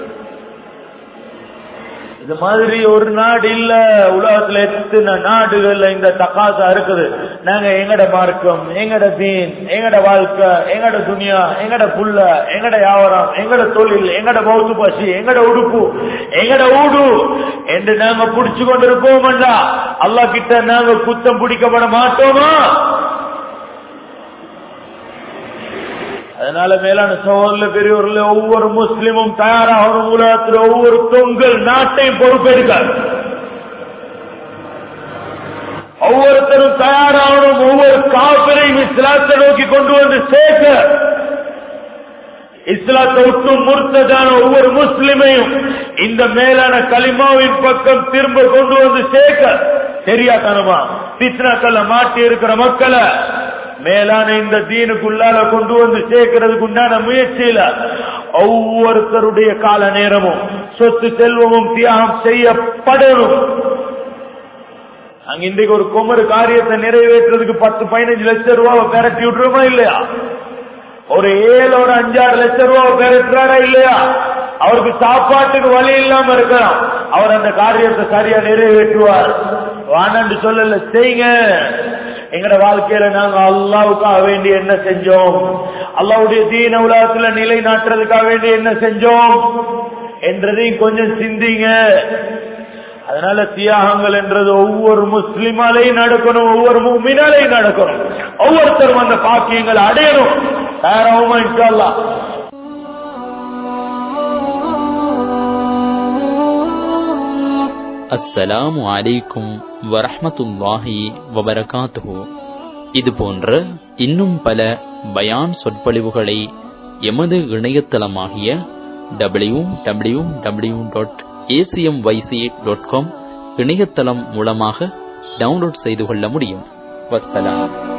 இது மாதிரி ஒரு நாடு இல்ல உலகத்துல எத்தனை நாடுகள்ல இந்த தகாசா இருக்குது நாங்க எங்கட மார்க்கம் எங்கட தீன் எங்கட வாழ்க்கை எங்கட துனியா எங்கட புள்ள எங்கட வியாபாரம் எங்கட தொழில் எங்கட பௌத்து பசி எங்கட உடுப்பு எங்கட ஊடு என்று நாங்க புடிச்சு கொண்டிருப்போம்டா அல்லாஹ் கிட்ட நாங்க குத்தம் பிடிக்கப்பட மாட்டோமா அதனால மேலான சோழர்ல பெரியவர்கள ஒவ்வொரு முஸ்லிமும் தயாராகணும் உலகத்தில் ஒவ்வொரு தொங்கல் நாட்டையும் பொறுப்பெடுக்க ஒவ்வொருத்தரும் தயாராகணும் ஒவ்வொரு காப்பிரையும் இஸ்லாத்தை நோக்கி கொண்டு வந்து சேர்க்க இஸ்லாத்தை விட்டு முர்த்ததான ஒவ்வொரு முஸ்லிமையும் இந்த மேலான கலிமாவின் பக்கம் திரும்ப கொண்டு வந்து சேர்க்க தெரியாதனமா பித்னாக்கள்ல மாட்டி இருக்கிற மக்களை மேலான இந்த தீனுக்குள்ளால கொண்டு வந்து சேர்க்கிறதுக்கு உண்டான முயற்சியில ஒவ்வொருத்தருடைய கால நேரமும் சொத்து செல்வமும் தியாகம் செய்யப்படணும் அங்க இன்றைக்கு ஒரு குமரு காரியத்தை நிறைவேற்றுறதுக்கு பத்து பதினஞ்சு லட்சம் ரூபாவை பெரட்டி விட்டுருமா இல்லையா ஒரு ஏழு ஒரு அஞ்சாறு லட்சம் ரூபாவை பெரட்டுறாரா இல்லையா அவருக்கு சாப்பாட்டுக்கு வழி இல்லாம இருக்கலாம் அவர் அந்த காரியத்தை சரியா நிறைவேற்றுவார் வானன்னு சொல்லல செய்யுங்க எங்கட வாழ்க்கையில நாங்க அல்லாவுக்காக வேண்டி என்ன செஞ்சோம் அல்லாவுடைய தீன உலகத்துல நிலைநாட்டுறதுக்காக வேண்டி என்ன செஞ்சோம் என்றதையும் கொஞ்சம் சிந்திங்க அதனால தியாகங்கள் என்றது ஒவ்வொரு முஸ்லிமாலையும் நடக்கணும் ஒவ்வொரு முமினாலையும் நடக்கணும் ஒவ்வொருத்தரும் அந்த பாக்கியங்கள் அடையணும் தயாராகுமா இன்ஷால்லா அஸ்ஸலாமு அலைக்கும் வரஹ்மத்துல்லாஹி வபரகாத்துஹு இது போன்ற இன்னும் பல பயான் சொற்பொழிவுகளை எமது இணையதளமாகிய W W W dot ACM YC dot com இணையதளம் மூலமாக டவுன்லோட் செய்து கொள்ள முடியும் வஸ்ஸலாம்